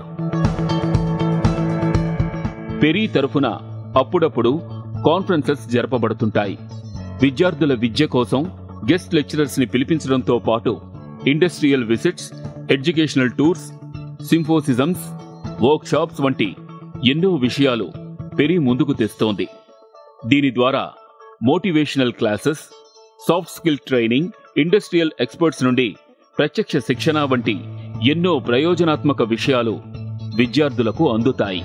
పెరీ తరఫున అప్పుడప్పుడు కాన్ఫరెన్సెస్ జరపబడుతుంటాయి విద్యార్థుల విద్య కోసం గెస్ట్ లెక్చరర్స్ ని పిలిపించడంతో పాటు industrial visits educational tours symposiums workshops వంటి ఎన్నో విషయాలు పెరి ముందుకు తెస్తోంది దీని ద్వారా motivational classes soft skill training industrial experts నుండి ప్రత్యక్ష శిక్షణ వంటి ఎన్నో ప్రయోజనాత్మక విషయాలు విద్యార్థులకు అందుతాయి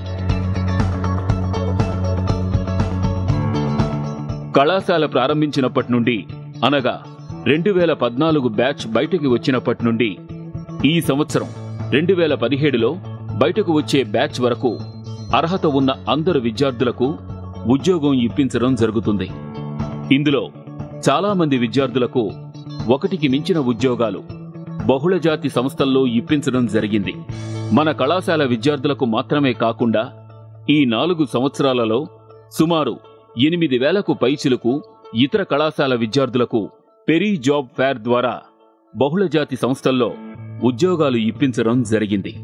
కళాశాల ప్రారంభించినప్పటి నుండి అనగా రెండు వేల పద్నాలుగు బ్యాచ్ బయటకు వచ్చినప్పటి నుండి ఈ సంవత్సరం రెండు వేల పదిహేడులో బయటకు వచ్చే బ్యాచ్ వరకు అర్హత ఉన్న అందరు విద్యార్థులకు ఉద్యోగం ఇప్పించడం జరుగుతుంది ఇందులో చాలా మంది విద్యార్థులకు ఒకటికి మించిన ఉద్యోగాలు బహుళజాతి సంస్థల్లో ఇప్పించడం జరిగింది మన కళాశాల విద్యార్థులకు మాత్రమే కాకుండా ఈ నాలుగు సంవత్సరాలలో సుమారు ఎనిమిది వేలకు పైచిలకు ఇతర కళాశాల విద్యార్థులకు పెరీ జాబ్ ఫేర్ ద్వారా బహుళజాతి సంస్థల్లో ఉద్యోగాలు ఇప్పించడం జరిగింది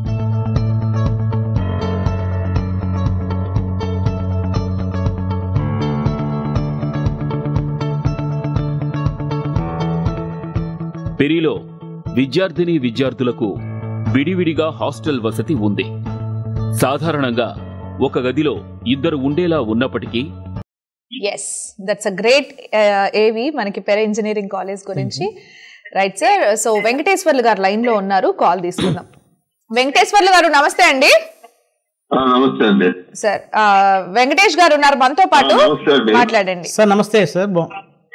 పెరీలో విద్యార్థిని విద్యార్థులకు విడివిడిగా హాస్టల్ వసతి ఉంది సాధారణంగా ఒక గదిలో ఇద్దరు ఉండేలా ఉన్నప్పటికీ yes that's a great AV మనకి పెర ఇంజనీరింగ్ కాలేజ్ గురించి రైట్ సార్ సో వెంకటేశ్వర్లు గారు లైన్ లో ఉన్నారు కాల్ తీసుకుందాం వెంకటేశ్వర్లు గారు నమస్తే అండి ఆ, నమస్తే అండి సార్ ఆ, వెంకటేష్ గారు ఉన్నారు మనతో పాటు ఆ, నమస్తే అండి. మాట్లాడండి సార్ నమస్తే సార్ బా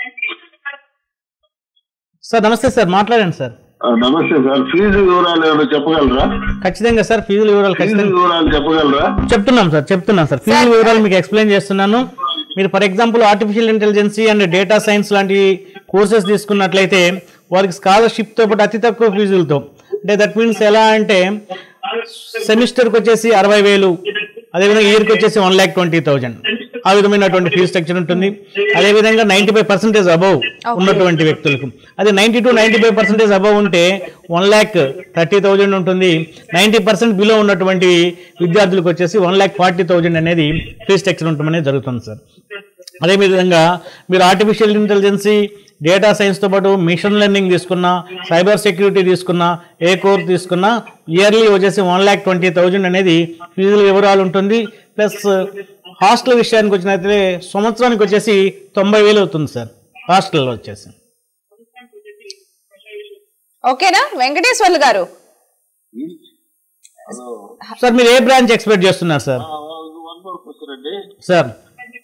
సార్ నమస్తే సార్ మాట్లాడండి సార్ ఆ, నమస్తే సార్ ఫీజు వివరాలు ఏమైనా చెప్పగలరా ఖచ్చితంగా సార్ ఫీజుల వివరాలు ఫీజు ఖచ్చితంగా వివరాలు చెప్పగలరా చెప్తున్నాం సార్ చెప్తున్నాం సార్ ఫీజుల వివరాలు మీకు ఎక్స్ప్లెయిన్ చేస్తున్నాను మీరు for example artificial intelligence and data science లాంటి కోర్సెస్ తీసుకున్నట్లయితే వారికి స్కాలర్షిప్తో పాటు అతి తక్కువ ఫీజులతో అంటే దట్ మీన్స్ ఎలా అంటే సెమిస్టర్కి వచ్చేసి అరవై వేలు అదేవిధంగా ఇయర్కి వచ్చేసి వన్ ల్యాక్ ట్వంటీ థౌజండ్ ఆ విధమైనటువంటి ఫీజు స్ట్రక్చర్ ఉంటుంది అదేవిధంగా నైంటీ ఫైవ్ పర్సెంటేజ్ అబౌవ్ ఉన్నటువంటి వ్యక్తులకు అదే ninety two ninety five percentage above ఉంటే వన్ ల్యాక్ థర్టీ థౌజండ్ ఉంటుంది నైంటీ పర్సెంట్ బిలో ఉన్నటువంటి విద్యార్థులకు వచ్చేసి వన్ ల్యాక్ ఫార్టీ థౌజండ్ అనేది ఫీజు స్ట్రక్చర్ ఉండటం అనేది జరుగుతుంది సార్ అదేవిధంగా మీరు ఆర్టిఫిషియల్ ఇంటెలిజెన్సీ డేటా సైన్స్తో పాటు మిషన్ లెర్నింగ్ తీసుకున్నా సైబర్ సెక్యూరిటీ తీసుకున్నా ఏ కోర్ తీసుకున్నా ఇయర్లీ వచ్చేసి వన్ ల్యాక్ ట్వంటీ థౌజండ్ అనేది ఫీజుల వివరాలు ఉంటుంది ప్లస్ హాస్టల్ విషయానికి వచ్చినట్లయితే సంవత్సరానికి వచ్చేసి తొంభై వేలు అవుతుంది సార్ హాస్టల్లో వచ్చేసి ఓకేనా వెంకటేశ్వర్లు గారు సార్ మీరు ఏ బ్రాంచ్ ఎక్స్పెక్ట్ చేస్తున్నారు sir sir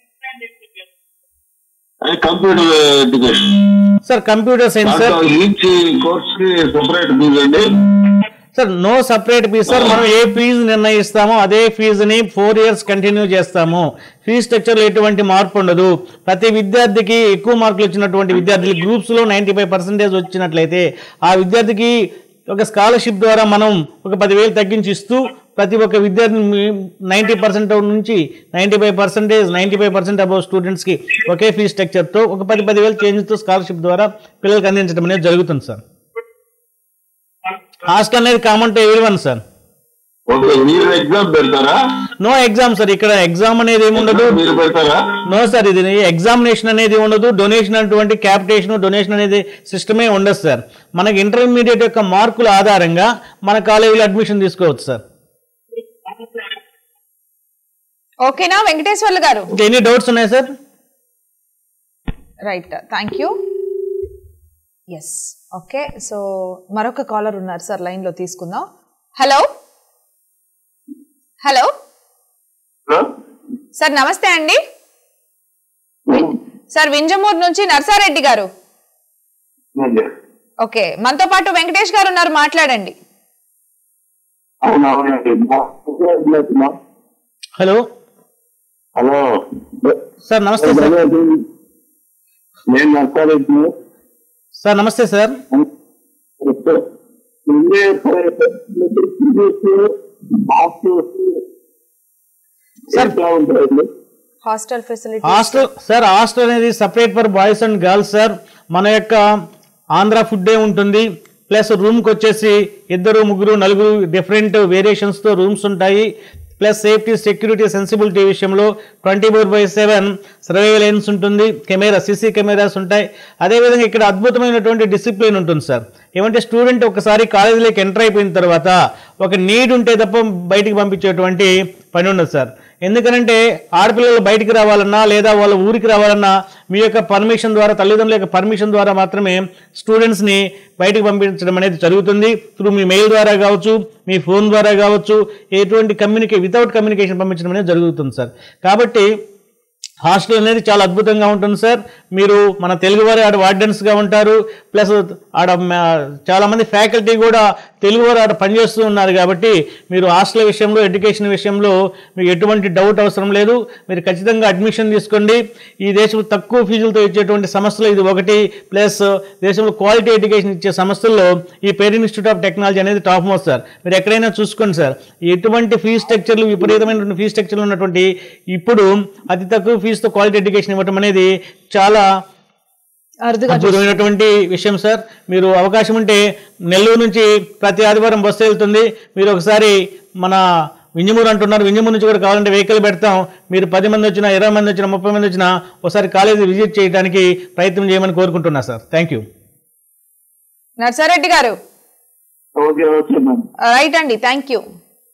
computer education sir computer science sir each course కి సెపరేట్ ఫీజు అండి sir no separate fee sir మనం ఏ ఫీజు నిర్ణయిస్తామో అదే ఫీజుని ఫోర్ ఇయర్స్ కంటిన్యూ చేస్తాము ఫీజ్ స్ట్రక్చర్లో ఎటువంటి మార్పు ఉండదు ప్రతి విద్యార్థికి ఎక్కువ మార్కులు వచ్చినటువంటి విద్యార్థులు గ్రూప్స్లో నైంటీ ఫైవ్ పర్సెంటేజ్ వచ్చినట్లయితే ఆ విద్యార్థికి ఒక స్కాలర్షిప్ ద్వారా మనం ఒక పదివేలు తగ్గించి ఇస్తూ ప్రతి ఒక్క విద్యార్థిని నైంటీ పర్సెంట్ నుంచి ninety five percentage ninety five percent above స్టూడెంట్స్కి ఒకే ఫీజ్ స్ట్రక్చర్తో ఒక పది పదివేలు చేంజ్తో స్కాలర్షిప్ ద్వారా పిల్లలకు అందించడం అనేది జరుగుతుంది సార్ హాస్టల్ అనేది common to every one sir okay మీరు ఎగ్జామ్ పెడతారా నో ఎగ్జామ్ సార్ ఇక్కడ ఎగ్జామ్ అనేది ఏమి ఉండదు మీరు పెడతారా నో సార్ ఇది ఎగ్జామినేషన్ అనేది ఉండదు డొనేషన్ అటువంటి క్యాపిటేషన్ డొనేషన్ అనేది సిస్టమే ఉండదు సార్ మనకి ఇంటర్మీడియట్ యొక్క మార్కుల ఆధారంగా మన కాలేజీలో అడ్మిషన్ తీసుకోవచ్చు సార్ ఓకేనా వెంకటేశ్వర్లు గారు ఎన్ని డౌట్స్ ఉన్నాయి sir right thank you yes okay so మరొక కాలర్ ఉన్నారు సార్ లైన్లో తీసుకుందాం హలో హలో సార్ నమస్తే అండి సార్ వింజమూరు నుంచి నర్సారెడ్డి గారు ఓకే మనతో పాటు వెంకటేష్ గారు ఉన్నారు మాట్లాడండి అవునవునండి హలో హలో సార్ నమస్తే సార్ నేను నర్సారెడ్డి సార్ నమస్తే సార్ సార్ ఉంటాయండి hostel facility hostel sir hostel అనేది separate for boys and girls sir మన యొక్క ఆంధ్ర ఫుడ్డే ఉంటుంది ప్లస్ రూమ్కి వచ్చేసి ఇద్దరు ముగ్గురు నలుగురు డిఫరెంట్ వేరియేషన్స్తో రూమ్స్ ఉంటాయి ప్లస్ సేఫ్టీ సెక్యూరిటీ సెన్సిబిలిటీ విషయంలో twenty four by seven surveillance ఉంటుంది కెమెరా సీసీ కెమెరాస్ ఉంటాయి అదేవిధంగా ఇక్కడ అద్భుతమైనటువంటి డిసిప్లిన్ ఉంటుంది సార్ ఏమంటే స్టూడెంట్ ఒకసారి కాలేజీలోకి ఎంటర్ అయిపోయిన తర్వాత ఒక నీడ్ ఉంటే తప్ప బయటికి పంపించేటువంటి పని ఉండదు సార్ ఎందుకనంటే ఆడపిల్లలు బయటికి రావాలన్నా లేదా వాళ్ళ ఊరికి రావాలన్నా మీ యొక్క పర్మిషన్ ద్వారా తల్లిదండ్రుల యొక్క పర్మిషన్ ద్వారా మాత్రమే స్టూడెంట్స్ని బయటికి పంపించడం అనేది జరుగుతుంది త్రూ మీ మెయిల్ ద్వారా కావచ్చు మీ ఫోన్ ద్వారా కావచ్చు ఎటువంటి కమ్యూనికే వితౌట్ కమ్యూనికేషన్ పంపించడం అనేది జరుగుతుంది సార్ కాబట్టి హాస్టల్ అనేది చాలా అద్భుతంగా ఉంటుంది సార్ మీరు మన తెలుగువారి ఆడ వార్డెన్స్గా ఉంటారు ప్లస్ ఆడ మ- చాలామంది ఫ్యాకల్టీ కూడా తెలుగువారు ఆడ పనిచేస్తూ ఉన్నారు కాబట్టి మీరు హాస్టల్ విషయంలో ఎడ్యుకేషన్ విషయంలో మీకు ఎటువంటి డౌట్ అవసరం లేదు మీరు ఖచ్చితంగా అడ్మిషన్ తీసుకోండి ఈ దేశం తక్కువ ఫీజులతో ఇచ్చేటువంటి సంస్థలు ఇది ఒకటి ప్లస్ దేశంలో క్వాలిటీ ఎడ్యుకేషన్ ఇచ్చే సంస్థల్లో ఈ పేరు ఇన్స్టిట్యూట్ ఆఫ్ టెక్నాలజీ అనేది టాప్ మోస్ట్ సార్ మీరు ఎక్కడైనా చూసుకోండి సార్ ఎటువంటి ఫీ స్ట్రక్చర్లు విపరీతమైనటువంటి ఫీ స్ట్రక్చర్లు ఉన్నటువంటి ఇప్పుడు అతి తక్కువ ఫీజుతో క్వాలిటీ ఎడ్యుకేషన్ ఇవ్వటం అనేది చాలా అరుదుగా అద్భుతమైనటువంటి విషయం సార్ మీరు అవకాశం ఉంటే నెల్లూరు నుంచి ప్రతి ఆదివారం బస్సు వెళ్తుంది మీరు ఒకసారి మన వింజమూరు అంటున్నారు వింజమూరు నుంచి కూడా కావాలంటే వెహికల్ పెడతాం మీరు పది మంది వచ్చినా ఇరవై మంది వచ్చినా ముప్పై మంది వచ్చినా ఒకసారి కాలేజీ విజిట్ చేయడానికి ప్రయత్నం చేయమని కోరుకుంటున్నా సార్ థ్యాంక్ యూ నర్సారెడ్డి గారు ఓకే ఓకే మ్యామ్ రైట్ అండి థ్యాంక్ యూ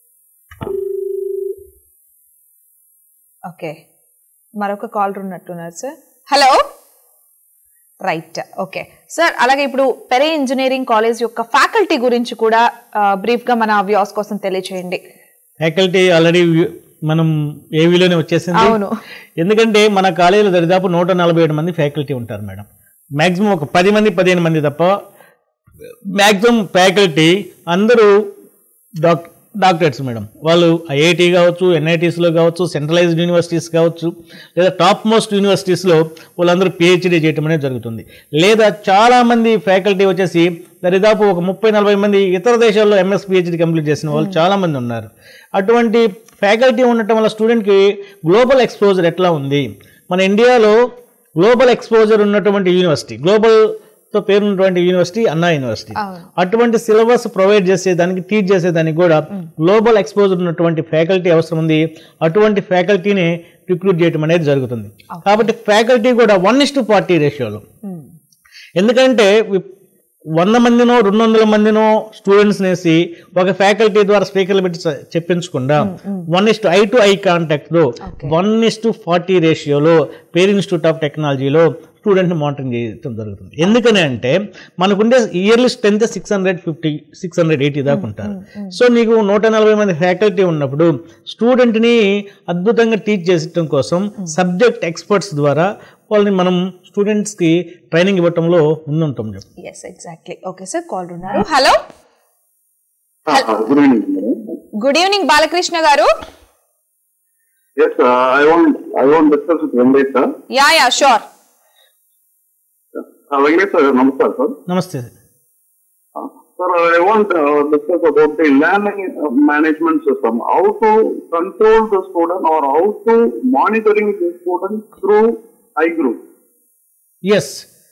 ఓకే మరొక కాలర్ ఉన్నట్టున్నారు sir hello right okay sir అలాగే ఇప్పుడు పెరే ఇంజనీరింగ్ కాలేజ్ యొక్క ఫ్యాకల్టీ గురించి కూడా బ్రీఫ్గా మన వ్యూస్ కోసం తెలియచేయండి ఫ్యాకల్టీ ఆల్రెడీ మనం ఏవీలోనే వచ్చేసింది అవును. ఎందుకంటే మన కాలేజీలో దరిదాపు నూట నలభై ఏడు మంది ఫ్యాకల్టీ ఉంటారు మేడం మ్యాక్సిమం ఒక పది మంది పదిహేను మంది తప్ప మ్యాక్సిమం ఫ్యాకల్టీ అందరూ డాక్ డాక్టరేట్స్ మేడం వాళ్ళు ఐఐటి కావచ్చు ఎన్ఐటీస్లో కావచ్చు సెంట్రలైజ్డ్ యూనివర్సిటీస్ కావచ్చు లేదా టాప్ మోస్ట్ యూనివర్సిటీస్లో వాళ్ళందరూ పిహెచ్డీ చేయటం అనేది జరుగుతుంది లేదా చాలామంది ఫ్యాకల్టీ వచ్చేసి దరిదాపు ఒక ముప్పై నలభై మంది ఇతర దేశాల్లో ఎంఎస్ పిహెచ్డీ కంప్లీట్ చేసిన వాళ్ళు చాలామంది ఉన్నారు అటువంటి ఫ్యాకల్టీ ఉండటం వల్ల స్టూడెంట్కి గ్లోబల్ ఎక్స్పోజర్ ఎట్లా ఉంది మన ఇండియాలో గ్లోబల్ ఎక్స్పోజర్ ఉన్నటువంటి యూనివర్సిటీ గ్లోబల్తో పేరున్నటువంటి యూనివర్సిటీ అన్నా యూనివర్సిటీ అవును. అటువంటి సిలబస్ ప్రొవైడ్ చేసేదానికి టీచ్ చేసేదానికి కూడా గ్లోబల్ ఎక్స్పోజర్ ఉన్నటువంటి ఫ్యాకల్టీ అవసరం ఉంది అటువంటి ఫ్యాకల్టీని రిక్రూట్ చేయడం అనేది జరుగుతుంది కాబట్టి ఫ్యాకల్టీ కూడా వన్ ఇస్ టు పార్టీ రేషియోలో ఎందుకంటే వి- వంద మందినో రెండు వందల మందినో స్టూడెంట్స్ నేసి ఒక ఫ్యాకల్టీ ద్వారా స్పీకర్లు పెట్టి చ- చెప్పించకుండా one is to eye to eye కాంటాక్ట్లో వన్ ఇస్ టు ఫార్టీ రేషియోలో పేర్ ఇన్స్టిట్యూట్ ఆఫ్ టెక్నాలజీలో స్టూడెంట్ని మానిటరింగ్ చేయడం జరుగుతుంది ఎందుకని అంటే మనకుండే yearly strength six hundred fifty six hundred eighty దాకా ఉంటారు సో నీకు నూట నలభై మంది ఫ్యాకల్టీ ఉన్నప్పుడు స్టూడెంట్ని అద్భుతంగా టీచ్ చేసడం కోసం సబ్జెక్ట్ ఎక్స్పర్ట్స్ ద్వారా వాళ్ళని మనం స్టూడెంట్స్కి ట్రైనింగ్ ఇవ్వటంలో ముందుంటాం చెప్పు yes exactly okay sir call ఉన్నారు hello good evening madam good evening Balakrishna గారు yes I want I want discuss with Venkatesh sir yeah yeah sure Venkatesh sir నమస్కారం సార్ నమస్తే Sir, I want to uh, discuss about the learning uh, management system. How to control the student or how to monitoring the student through iGroup. Yes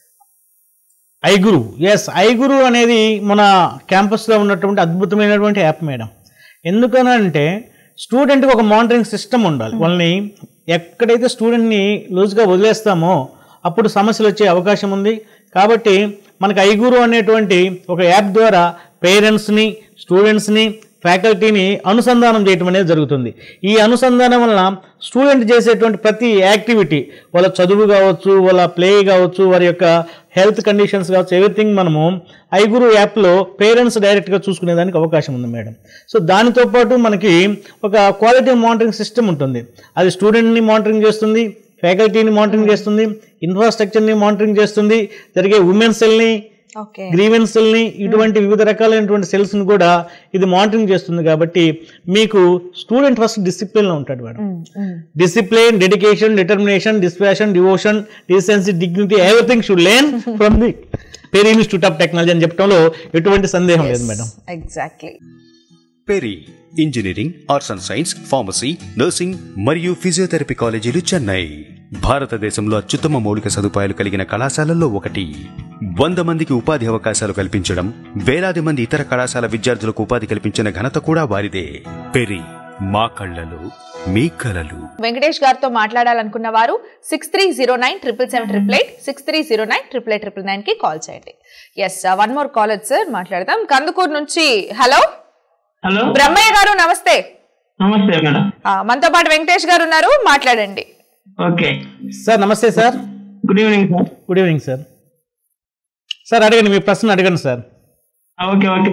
iGuru yes iGuru అనేది మన క్యాంపస్లో ఉన్నటువంటి అద్భుతమైనటువంటి app madam ఎందుకనంటే స్టూడెంట్కి ఒక monitoring system ఉండాలి వాళ్ళని ఎక్కడైతే స్టూడెంట్ని లూజ్గా వదిలేస్తామో అప్పుడు సమస్యలు వచ్చే అవకాశం ఉంది కాబట్టి మనకు ఐగురు అనేటువంటి ఒక యాప్ ద్వారా పేరెంట్స్ని స్టూడెంట్స్ని ఫ్యాకల్టీని అనుసంధానం చేయటం అనేది జరుగుతుంది ఈ అనుసంధానం వలన స్టూడెంట్ చేసేటువంటి ప్రతి యాక్టివిటీ వాళ్ళ చదువు కావచ్చు వాళ్ళ ప్లే కావచ్చు వారి యొక్క హెల్త్ కండిషన్స్ కావచ్చు ఎవ్రీథింగ్ మనము ఐగురు యాప్లో పేరెంట్స్ డైరెక్ట్గా చూసుకునేదానికి అవకాశం ఉంది మేడం సో దానితో పాటు మనకి ఒక క్వాలిటీ మానిటరింగ్ సిస్టమ్ ఉంటుంది అది స్టూడెంట్ని మానిటరింగ్ చేస్తుంది ఫ్యాకల్టీని మానిటరింగ్ చేస్తుంది ఇన్ఫ్రాస్ట్రక్చర్ని మానిటరింగ్ చేస్తుంది జరిగే ఉమెన్ సెల్ని ఓకే గ్రీవెన్స్ సెల్ని ఇటువంటి వివిధ రకాలైనటువంటి సెల్స్ని కూడా ఇది మానిటరింగ్ చేస్తుంది కాబట్టి మీకు స్టూడెంట్ ఫస్ట్ డిసిప్లిన్లో ఉంటాడు madam discipline dedication determination dispassion devotion decency dignity everything should learn from the Peri institute of technology అని చెప్పడంలో ఎటువంటి సందేహం లేదు madam exactly Peri engineering arts and science pharmacy nursing మరియు ఫిజియోథెరపీ కాలేజీలు చెన్నై భారతదేశంలో అత్యుత్తమ మౌలిక సదుపాయాలు కలిగిన కళాశాలల్లో ఒకటి వంద మందికి ఉపాధి అవకాశాలు కల్పించడం వేలాది మంది ఇతర కళాశాల విద్యార్థులకు ఉపాధి కల్పించిన ఘనత కూడా వారిదే పెరి మా కళ్ళలు మీ కలలు వెంకటేష్ గారితో మాట్లాడాలనుకున్న వారు six three zero nine triple seven triple eight six three zero nine triple eight triple nine కి కాల్ చేయండి yes one more call sir మాట్లాడదాం కందుకూరు నుంచి హలో హలో బ్రహ్మయ్య గారు నమస్తే నమస్తే మేడం ఆ, మనతో పాటు వెంకటేష్ గారు ఉన్నారు మాట్లాడండి ఓకే సార్ నమస్తే sir good evening sir good evening sir sir అడగండి మీ ప్రశ్న అడగండి sir okay okay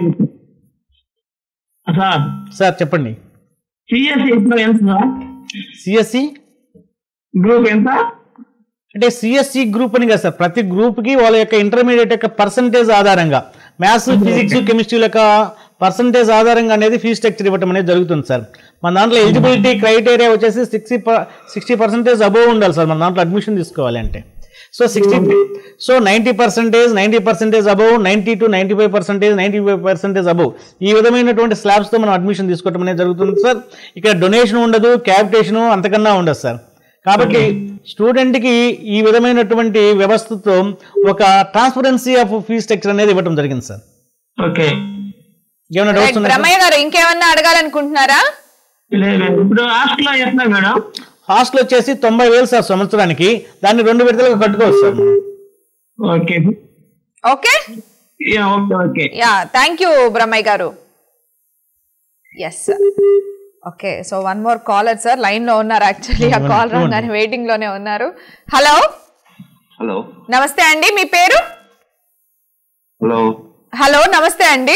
sir sir చెప్పండి సిఎస్సి ఇప్పుడు ఎంత సార్ సిఎస్సి గ్రూప్ ఎంత అంటే సిఎస్సి గ్రూప్ అని కదా సార్ ప్రతి గ్రూప్కి వాళ్ళ యొక్క ఇంటర్మీడియట్ యొక్క పర్సంటేజ్ ఆధారంగా మ్యాథ్స్ ఫిజిక్స్ కెమిస్ట్రీ యొక్క పర్సంటేజ్ ఆధారంగా అనేది ఫీ స్ట్రక్చర్ ఇవ్వడం అనేది జరుగుతుంది సార్ మన దాంట్లో ఎలిజిబిలిటీ క్రైటీరియా వచ్చేసి సిక్స్టీ సిక్స్టీ పర్సెంటేజ్ అబోవ్ ఉండాలి సార్ మన దాంట్లో అడ్మిషన్ తీసుకోవాలి అంటే so sixty so ninety percentage ninety percentage above ninety two ninety five percentage ninety five percentage above ఈ విధమైనటువంటి స్లాబ్స్తో మనం అడ్మిషన్ తీసుకోవడం అనేది జరుగుతుంది సార్ ఇక్కడ డొనేషన్ ఉండదు క్యాపిటేషన్ అంతకన్నా ఉండదు సార్ కాబట్టి స్టూడెంట్కి ఈ విధమైనటువంటి వ్యవస్థతో ఒక ట్రాన్స్పరెన్సీ ఆఫ్ ఫీ స్ట్రక్చర్ అనేది ఇవ్వడం జరిగింది సార్ ఓకే ఏమైనా డౌట్స్ రైట్, ఉన్నాయి బ్రహ్మయ్య గారు ఇంకేమన్నా అడగాలనుకుంటున్నారా లేదు ఇప్పుడు హాస్టల్లో ఎట్లా మేడం హాస్టల్ వచ్చేసి తొంభై వేలు సార్ సంవత్సరానికి దాన్ని రెండు విడతలుగా కట్టుకోవచ్చు సార్ మనం. Okay okay yeah, okay okay yeah thank you Brahmaiah గారు yes okay so one more caller sir line లో ఉన్నారు యాక్చువల్లీ ఆ కాల్ రాగానే వెయిటింగ్ లోనే ఉన్నారు హలో హలో నమస్తే అండి మీ పేరు హలో హలో నమస్తే అండి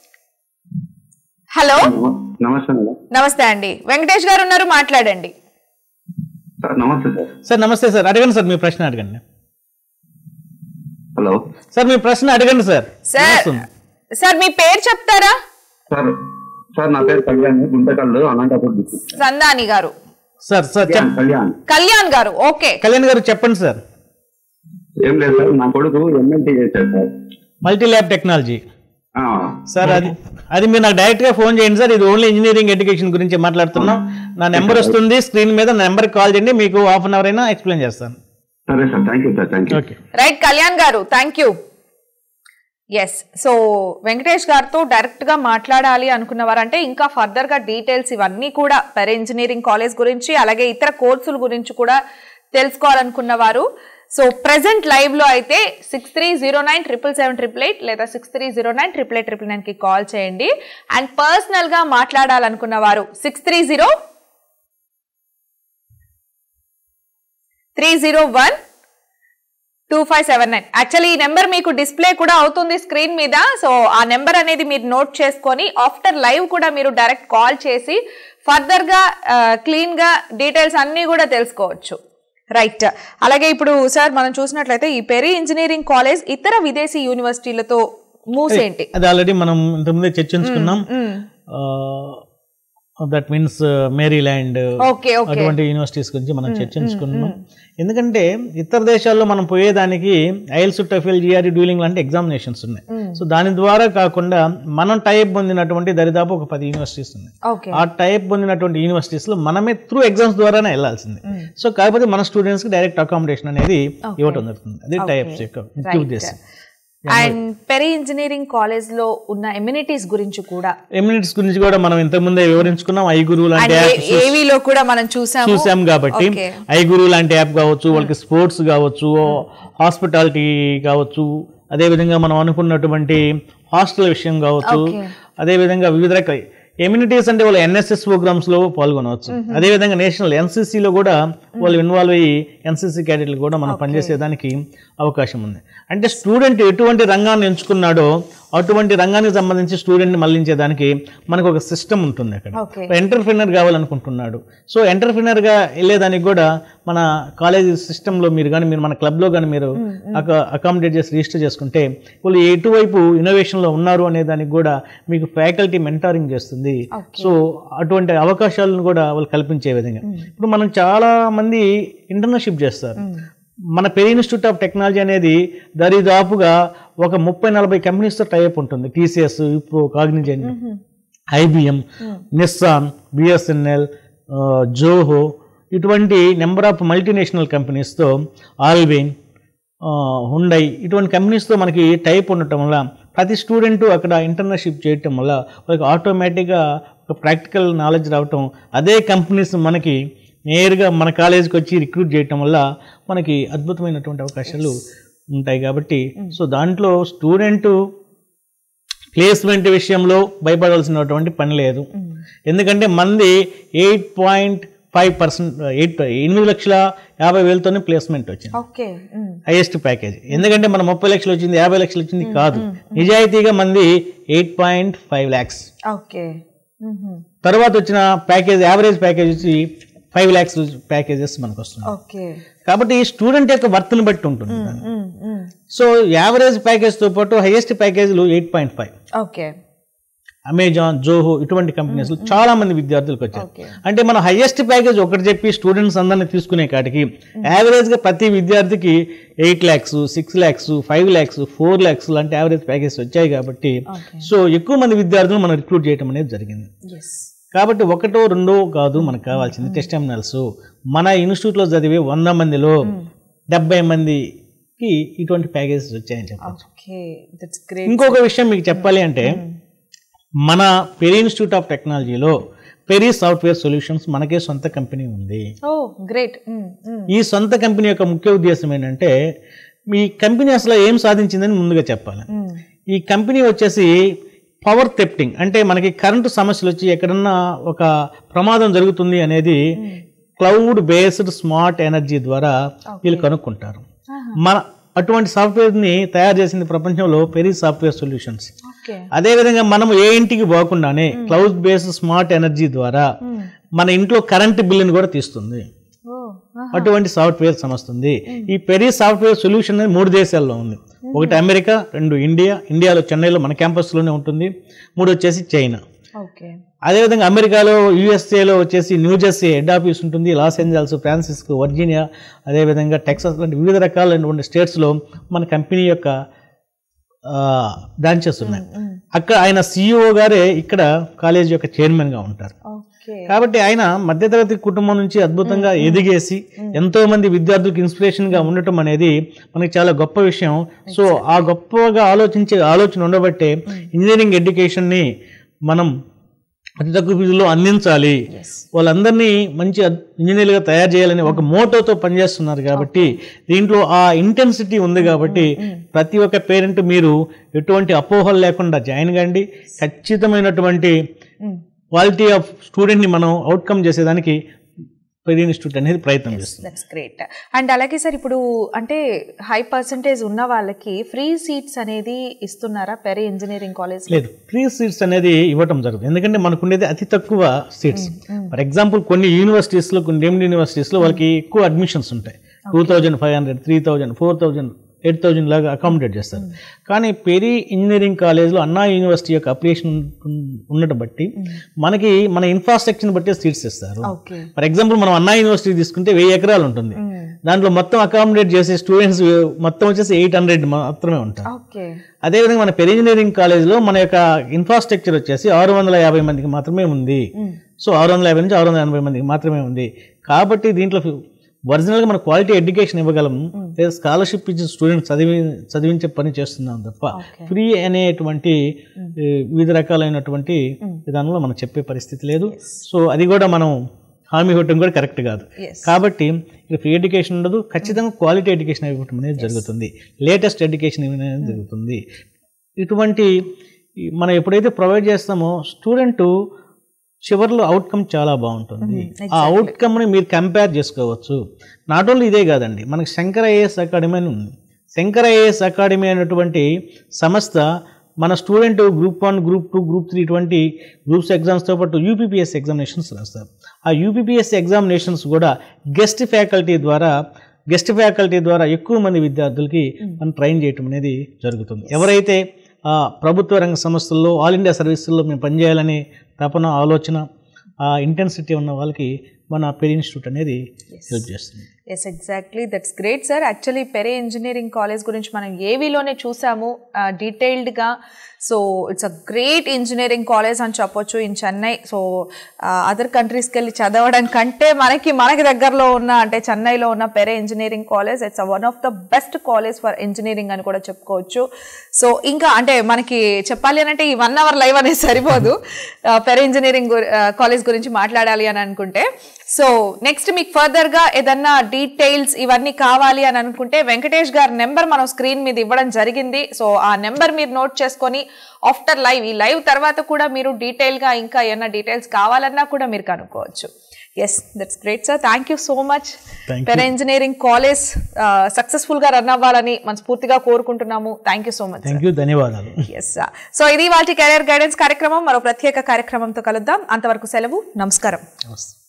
హలో నమస్తే మేడం నమస్తే అండి వెంకటేష్ గారు ఉన్నారు మాట్లాడండి సార్ నమస్తే సార్ సార్ నమస్తే సార్ అడగండి సార్ మీ ప్రశ్న అడగండి హలో సార్ మీ ప్రశ్న అడగండి సార్ సార్ వస్తుంది. సార్ మీ పేరు చెప్తారా సార్ సార్ నా పేరు కళ్యాణ్ గుంటకల్లు అనంతపూర్ డిస్ట్రిక్ట్ సందాని గారు సార్ సార్ చెప్ కళ్యాణ్ కళ్యాణ్ గారు ఓకే కళ్యాణ్ గారు చెప్పండి సార్ ఏం లేదు సార్ నా కొడుకు ఎంఎల్టీ చేశారు సార్ మల్టీ ల్యాబ్ టెక్నాలజీ ఆ, సార్ అది అది మీరు నాకు డైరెక్ట్గా ఫోన్ చేయండి సార్ ఇది ఓన్లీ ఇంజనీరింగ్ ఎడ్యుకేషన్ గురించి మాట్లాడుతున్నాం నా నెంబర్ వస్తుంది స్క్రీన్ మీద నా నెంబర్కి కాల్ చేయండి మీకు హాఫ్ అన్ అవర్ అయినా ఎక్స్ప్లెయిన్ చేస్తాను సరే sir thank you sir thank you okay right Kalyan గారు thank you yes so Venkatesh గారితో డైరెక్ట్ గా మాట్లాడాలి అనుకున్నవారంటే ఇంకా ఫర్దర్ గా డీటెయిల్స్ ఇవన్నీ కూడా పెర్ ఇంజనీరింగ్ కాలేజ్ గురించి అలాగే ఇతర కోర్సుల గురించి కూడా తెలుసుకోవాలనుకున్నవారు సో ప్రెసెంట్ లైవ్ లో అయితే six three zero nine triple seven triple eight లేదా six three zero nine triple eight triple nine కి కాల్ చేయండి అండ్ పర్సనల్ గా మాట్లాడాలనుకున్న వారు six three zero three zero one two five seven nine actually ఈ number మీకు display కూడా అవుతుంది స్క్రీన్ మీద సో ఆ నెంబర్ అనేది మీరు నోట్ చేసుకొని ఆఫ్టర్ లైవ్ కూడా మీరు డైరెక్ట్ కాల్ చేసి ఫర్దర్ గా క్లీన్ గా డీటెయిల్స్ అన్ని కూడా తెలుసుకోవచ్చు రైట్ అలాగే ఇప్పుడు సార్ మనం చూసినట్లయితే ఈ పెరి ఇంజనీరింగ్ కాలేజ్ ఇతర విదేశీ యూనివర్సిటీలతో మూవ్స్ ఏంటి అది ఆల్రెడీ మనం ఇంతకుముందే చర్చించుకున్నాం that means Maryland okay okay అటువంటి యూనివర్సిటీస్ గురించి మనం చర్చించుకున్నాం ఎందుకంటే ఇతర దేశాల్లో మనం పోయేదానికి ఐఎల్స్ టఫెల్ జిఆర్ఈ డ్యూలింగ్ లాంటి ఎగ్జామినేషన్స్ ఉన్నాయి సో దాని ద్వారా కాకుండా మనం టైప్ పొందినటువంటి దరిదాపు ఒక పది యూనివర్సిటీస్ ఉన్నాయి ఓకే ఆ టైప్ పొందినటువంటి యూనివర్సిటీస్ లో మనమే త్రూ ఎగ్జామ్స్ ద్వారానే వెళ్ళాల్సింది సో కాకపోతే మన స్టూడెంట్స్ కి డైరెక్ట్ అకామిడేషన్ అనేది ఇవ్వటం జరుగుతుంది అది టైప్స్ యొక్క ముఖ్య ఉద్దేశం అండ్ పెరి ఇంజనీరింగ్ కాలేజ్ లో ఉన్న ఎమ్యూనిటీస్ గురించి కూడా ఎమ్యూనిటీస్ గురించి కూడా మనం ఇంతకుముందే వివరించుకున్నాం ఐ గురువు అండ్ లాంటి యాప్ ఏవీలో కూడా మనం చూసాము చూసాం కాబట్టి Okay. ఐ గురువు లాంటి యాప్ కావచ్చు వాళ్ళకి స్పోర్ట్స్ కావచ్చు హాస్పిటాలిటీ కావచ్చు అదేవిధంగా మనం అనుకున్నటువంటి హాస్టల్ విషయం కావచ్చు Okay. అదేవిధంగా వివిధ రకాల ఎమ్యూనిటీస్ అంటే వాళ్ళు ఎన్ఎస్ఎస్ ప్రోగ్రామ్స్ లో పాల్గొనవచ్చు అదేవిధంగా నేషనల్ ఎన్సీసీలో కూడా వాళ్ళు ఇన్వాల్వ్ అయ్యి ఎన్సీసీ క్యాడెట్లు కూడా మనం పనిచేసేదానికి అవకాశం ఉంది అంటే స్టూడెంట్ ఎటువంటి రంగాన్ని ఎంచుకున్నాడో అటువంటి రంగానికి సంబంధించి స్టూడెంట్ని మళ్లించేదానికి మనకు ఒక సిస్టమ్ ఉంటుంది అక్కడ Okay. ఎంటర్ప్రినర్ కావాలనుకుంటున్నాడు సో ఎంటర్ప్రినర్గా వెళ్ళేదానికి కూడా మన కాలేజ్ సిస్టంలో మీరు కానీ మీరు మన క్లబ్లో కానీ మీరు అకామిడేట్ చేసి రిజిస్టర్ చేసుకుంటే వాళ్ళు ఎటువైపు ఇన్నోవేషన్లో ఉన్నారు అనే దానికి కూడా మీకు ఫ్యాకల్టీ మెంటారింగ్ చేస్తుంది సో అటువంటి అవకాశాలను కూడా వాళ్ళు కల్పించే విధంగా ఇప్పుడు మనం చాలా మంది ఇంటర్న్షిప్ చేస్తారు మన పెరి ఇన్స్టిట్యూట్ ఆఫ్ టెక్నాలజీ అనేది దరిదాపుగా ఒక ముప్పై నలభై కంపెనీస్తో టైప్ ఉంటుంది టీసీఎస్ ఇప్పుడు Cognizant IBM Nissan BSNL Zoho ఇటువంటి నెంబర్ ఆఫ్ మల్టీనేషనల్ కంపెనీస్తో ఆల్వెయిన్ హుండై ఇటువంటి కంపెనీస్తో మనకి టైప్ ఉండటం వల్ల ప్రతి స్టూడెంట్ అక్కడ ఇంటర్న్షిప్ చేయటం వల్ల వాళ్ళకి ఆటోమేటిక్గా ఒక ప్రాక్టికల్ నాలెడ్జ్ రావటం అదే కంపెనీస్ మనకి నేరుగా మన కాలేజీకి వచ్చి రిక్రూట్ చేయటం వల్ల మనకి అద్భుతమైనటువంటి అవకాశాలు ఉంటాయి కాబట్టి సో దాంట్లో స్టూడెంట్ ప్లేస్మెంట్ విషయంలో భయపడాల్సినటువంటి పని లేదు ఎందుకంటే మంది eight point five percent eight ఎనిమిది లక్షల యాభై వేలతోనే ప్లేస్మెంట్ వచ్చింది ఓకే హైయెస్ట్ ప్యాకేజ్ ఎందుకంటే మన ముప్పై లక్షలు వచ్చింది యాభై లక్షలు వచ్చింది కాదు నిజాయితీగా మంది eight point five lakhs okay తర్వాత వచ్చిన ప్యాకేజ్ యావరేజ్ ప్యాకేజ్ వచ్చి ఫైవ్ ల్యాక్స్ ప్యాకేజెస్ మనకు వస్తుంది ఓకే కాబట్టి స్టూడెంట్ యొక్క వర్త్ని బట్టి ఉంటుంది సో యావరేజ్ ప్యాకేజ్తో పాటు హైయెస్ట్ ప్యాకేజీలు eight point five okay Amazon Zoho ఇటువంటి కంపెనీస్ చాలా మంది విద్యార్థులకు వచ్చారు Okay. అంటే మనం హైయెస్ట్ ప్యాకేజ్ ఒకటి చెప్పి స్టూడెంట్స్ అందరిని తీసుకునే కాటికి యావరేజ్ గా ప్రతి విద్యార్థికి eight lakhs six lakhs five lakhs four lakhs లాంటి యావరేజ్ ప్యాకేజ్ వచ్చాయి కాబట్టి సో ఎక్కువ మంది విద్యార్థులు మనం రిక్రూట్ చేయడం అనేది జరిగింది ఎస్ కాబట్టి ఒకటో రెండో కాదు మనకు కావాల్సింది టెస్టమినల్స్ మన ఇన్స్టిట్యూట్లో చదివే వంద మందిలో డెబ్బై మందికి ఇటువంటి ప్యాకేజెస్ వచ్చాయని చెప్పచ్చు ఓకే దట్స్ గ్రేట్ ఇంకొక విషయం మీకు చెప్పాలి అంటే మన పెరి ఇన్స్టిట్యూట్ ఆఫ్ టెక్నాలజీలో పెరి సాఫ్ట్వేర్ సొల్యూషన్స్ మనకే సొంత కంపెనీ ఉంది ఓ గ్రేట్ ఈ సొంత కంపెనీ యొక్క ముఖ్య ఉద్దేశం ఏంటంటే మీ కంపెనీ అసలు ఏం సాధించిందని ముందుగా చెప్పాలి ఈ కంపెనీ వచ్చేసి పవర్ థెప్టింగ్ అంటే మనకి కరెంటు సమస్యలు వచ్చి ఎక్కడన్నా ఒక ప్రమాదం జరుగుతుంది అనేది క్లౌడ్ బేస్డ్ స్మార్ట్ ఎనర్జీ ద్వారా వీళ్ళు కనుక్కుంటారు మన అటువంటి సాఫ్ట్వేర్ని తయారు చేసింది ప్రపంచంలో పెరి సాఫ్ట్వేర్ సొల్యూషన్స్ ఓకే అదేవిధంగా మనం ఏ ఇంటికి పోకుండానే క్లౌడ్ బేస్డ్ స్మార్ట్ ఎనర్జీ ద్వారా మన ఇంట్లో కరెంటు బిల్లుని కూడా తీస్తుంది ఓ అటువంటి సాఫ్ట్వేర్ సంస్థ ఉంది ఈ పెరి సాఫ్ట్వేర్ సొల్యూషన్ అనేది మూడు దేశాల్లో ఉంది ఒకటి అమెరికా రెండు ఇండియా ఇండియాలో చెన్నైలో మన క్యాంపస్లోనే ఉంటుంది మూడు వచ్చేసి చైనా ఓకే అదేవిధంగా అమెరికాలో యూఎస్ఏలో వచ్చేసి న్యూజెర్సీ హెడ్ ఆఫీస్ ఉంటుంది లాస్ ఏంజల్స్ ఫ్రాన్సిస్కో వర్జీనియా అదేవిధంగా టెక్సాస్ లాంటి వివిధ రకాలైనటువంటి స్టేట్స్లో మన కంపెనీ యొక్క బ్రాంచెస్ ఉన్నాయి అక్కడ ఆయన సిఇఓ గారే ఇక్కడ కాలేజ్ యొక్క చైర్మన్గా ఉంటారు ఓకే కాబట్టి ఆయన మధ్యతరగతి కుటుంబం నుంచి అద్భుతంగా ఎదిగేసి ఎంతో మంది విద్యార్థులకు ఇన్స్పిరేషన్ గా ఉండటం అనేది మనకి చాలా గొప్ప విషయం సో ఆ గొప్పగా ఆలోచించే ఆలోచన ఉండబట్టే ఇంజనీరింగ్ ఎడ్యుకేషన్ ని మనం అతి తక్కువ ఫీజులో అందించాలి వాళ్ళందరినీ మంచి ఇంజనీర్లుగా తయారు చేయాలని ఒక మోటోతో పనిచేస్తున్నారు కాబట్టి దీంట్లో ఆ ఇంటెన్సిటీ ఉంది కాబట్టి ప్రతి ఒక్క పేరెంట్ మీరు ఎటువంటి అపోహలు లేకుండా జాయిన్ కండి ఖచ్చితమైనటువంటి క్వాలిటీ ఆఫ్ స్టూడెంట్ని మనం అవుట్కమ్ చేసేదానికి పెరి ఇన్స్టిట్యూట్ అనేది ప్రయత్నం చేస్తుంది దట్స్ గ్రేట్ అండ్ అలాగే సార్ ఇప్పుడు అంటే హై పర్సంటేజ్ ఉన్న వాళ్ళకి ఫ్రీ సీట్స్ అనేది ఇస్తున్నారా పెరి ఇంజనీరింగ్ కాలేజ్ లేదు ఫ్రీ సీట్స్ అనేది ఇవ్వటం జరుగుతుంది ఎందుకంటే మనకు ఉండేది అతి తక్కువ సీట్స్ ఫర్ ఎగ్జాంపుల్ కొన్ని యూనివర్సిటీస్లో కొన్ని డీమ్డ్ యూనివర్సిటీస్లో వాళ్ళకి ఎక్కువ అడ్మిషన్స్ ఉంటాయి two thousand five hundred three thousand four thousand eight thousand లాగా అకామిడేట్ చేస్తారు కానీ పెరి ఇంజనీరింగ్ కాలేజ్లో అన్నా యూనివర్సిటీ యొక్క అప్లికేషన్ ఉండటం బట్టి మనకి మన ఇన్ఫ్రాస్ట్రక్చర్ని బట్టి సీట్స్ ఇస్తారు ఓకే ఫర్ ఎగ్జాంపుల్ మనం అన్నా యూనివర్సిటీ తీసుకుంటే వెయ్యి ఎకరాలు ఉంటుంది దాంట్లో మొత్తం అకామిడేట్ చేసే స్టూడెంట్స్ మొత్తం వచ్చేసి ఎయిట్ హండ్రెడ్ మాత్రమే ఉంటారు ఓకే అదేవిధంగా మన పెరి ఇంజనీరింగ్ కాలేజ్లో మన యొక్క ఇన్ఫ్రాస్ట్రక్చర్ వచ్చేసి ఆరు వందల యాభై మందికి మాత్రమే ఉంది సో ఆరు వందల యాభై నుంచి ఆరు వందల ఎనభై మందికి మాత్రమే ఉంది కాబట్టి దీంట్లో ఒరిజినల్గా మన క్వాలిటీ ఎడ్యుకేషన్ ఇవ్వగలం లేదా స్కాలర్షిప్ ఇచ్చిన స్టూడెంట్స్ చదివి చదివించే పని చేస్తున్నాం తప్ప ఫ్రీ అనేటువంటి ఏ, వివిధ రకాలైనటువంటి విధానంలో మనం చెప్పే పరిస్థితి లేదు సో అది కూడా మనం హామీ ఇవ్వటం కూడా కరెక్ట్ కాదు Yes. కాబట్టి ఇక ఫ్రీ ఎడ్యుకేషన్ ఉండదు ఖచ్చితంగా క్వాలిటీ ఎడ్యుకేషన్ ఇవ్వటం అనేది జరుగుతుంది లేటెస్ట్ ఎడ్యుకేషన్ ఇవ్వడం అనేది జరుగుతుంది ఇటువంటి ఈ మనం ఎప్పుడైతే ప్రొవైడ్ చేస్తామో స్టూడెంట్ చివరిలో అవుట్కమ్ చాలా బాగుంటుంది ఆ అవుట్కమ్ని మీరు కంపేర్ చేసుకోవచ్చు నాట్ ఓన్లీ ఇదే కాదండి మనకి శంకర్ ఐఏఎస్ అకాడమీ అని ఉంది శంకర్ ఐఏఎస్ అకాడమీ అనేటువంటి సంస్థ మన student group one group two group three ఇటువంటి గ్రూప్స్ ఎగ్జామ్స్తో పాటు యూపీపీఎస్ ఎగ్జామినేషన్స్ రాస్తారు ఆ యూపీపీఎస్ ఎగ్జామినేషన్స్ కూడా గెస్ట్ ఫ్యాకల్టీ ద్వారా గెస్ట్ ఫ్యాకల్టీ ద్వారా ఎక్కువ మంది విద్యార్థులకి మనం ట్రైన్ చేయటం అనేది జరుగుతుంది ఎవరైతే ఆ ప్రభుత్వ రంగ సంస్థల్లో ఆల్ ఇండియా సర్వీసుల్లో మేము పనిచేయాలనే తపన ఆలోచన ఆ ఇంటెన్సిటీ ఉన్న వాళ్ళకి మన పెరి ఇన్స్టిట్యూట్ అనేది హెల్ప్ చేస్తుంది yes exactly that's great sir actually Peri engineering college గురించి మనం ఏవీలోనే చూసాము డీటెయిల్డ్గా so it's a great engineering college అని చెప్పొచ్చు ఇన్ చెన్నై సో అదర్ కంట్రీస్కి వెళ్ళి చదవడం కంటే మనకి మనకి దగ్గరలో ఉన్న అంటే చెన్నైలో ఉన్న Peri engineering college it's one of the best college for engineering అని కూడా చెప్పుకోవచ్చు సో ఇంకా అంటే మనకి చెప్పాలి అని అంటే ఈ వన్ అవర్ లైవ్ అనేది సరిపోదు పెరే ఇంజనీరింగ్ కాలేజ్ గురించి మాట్లాడాలి అని అనుకుంటే సో నెక్స్ట్ మీకు ఫర్దర్గా ఏదన్నా డీటెయిల్స్ ఇవన్నీ కావాలి అని అనుకుంటే వెంకటేష్ గారి నెంబర్ మనం స్క్రీన్ మీద ఇవ్వడం జరిగింది సో ఆ నెంబర్ మీరు నోట్ చేసుకొని ఆఫ్టర్ లైవ్ ఈ లైవ్ తర్వాత కూడా మీరు డీటెయిల్గా ఇంకా ఏమైనా డీటెయిల్స్ కావాలన్నా కూడా మీరు కనుక్కోవచ్చు yes that's great sir thank you so much Thank Peri engineering college సక్సెస్ఫుల్గా రన్ అవ్వాలని మనస్ఫూర్తిగా కోరుకుంటున్నాము thank you so much thank you ధన్యవాదాలు ఎస్ సో ఇది వాటి కెరియర్ గైడెన్స్ కార్యక్రమం మరో ప్రత్యేక కార్యక్రమంతో కలుద్దాం అంతవరకు సెలవు నమస్కారం నమస్తే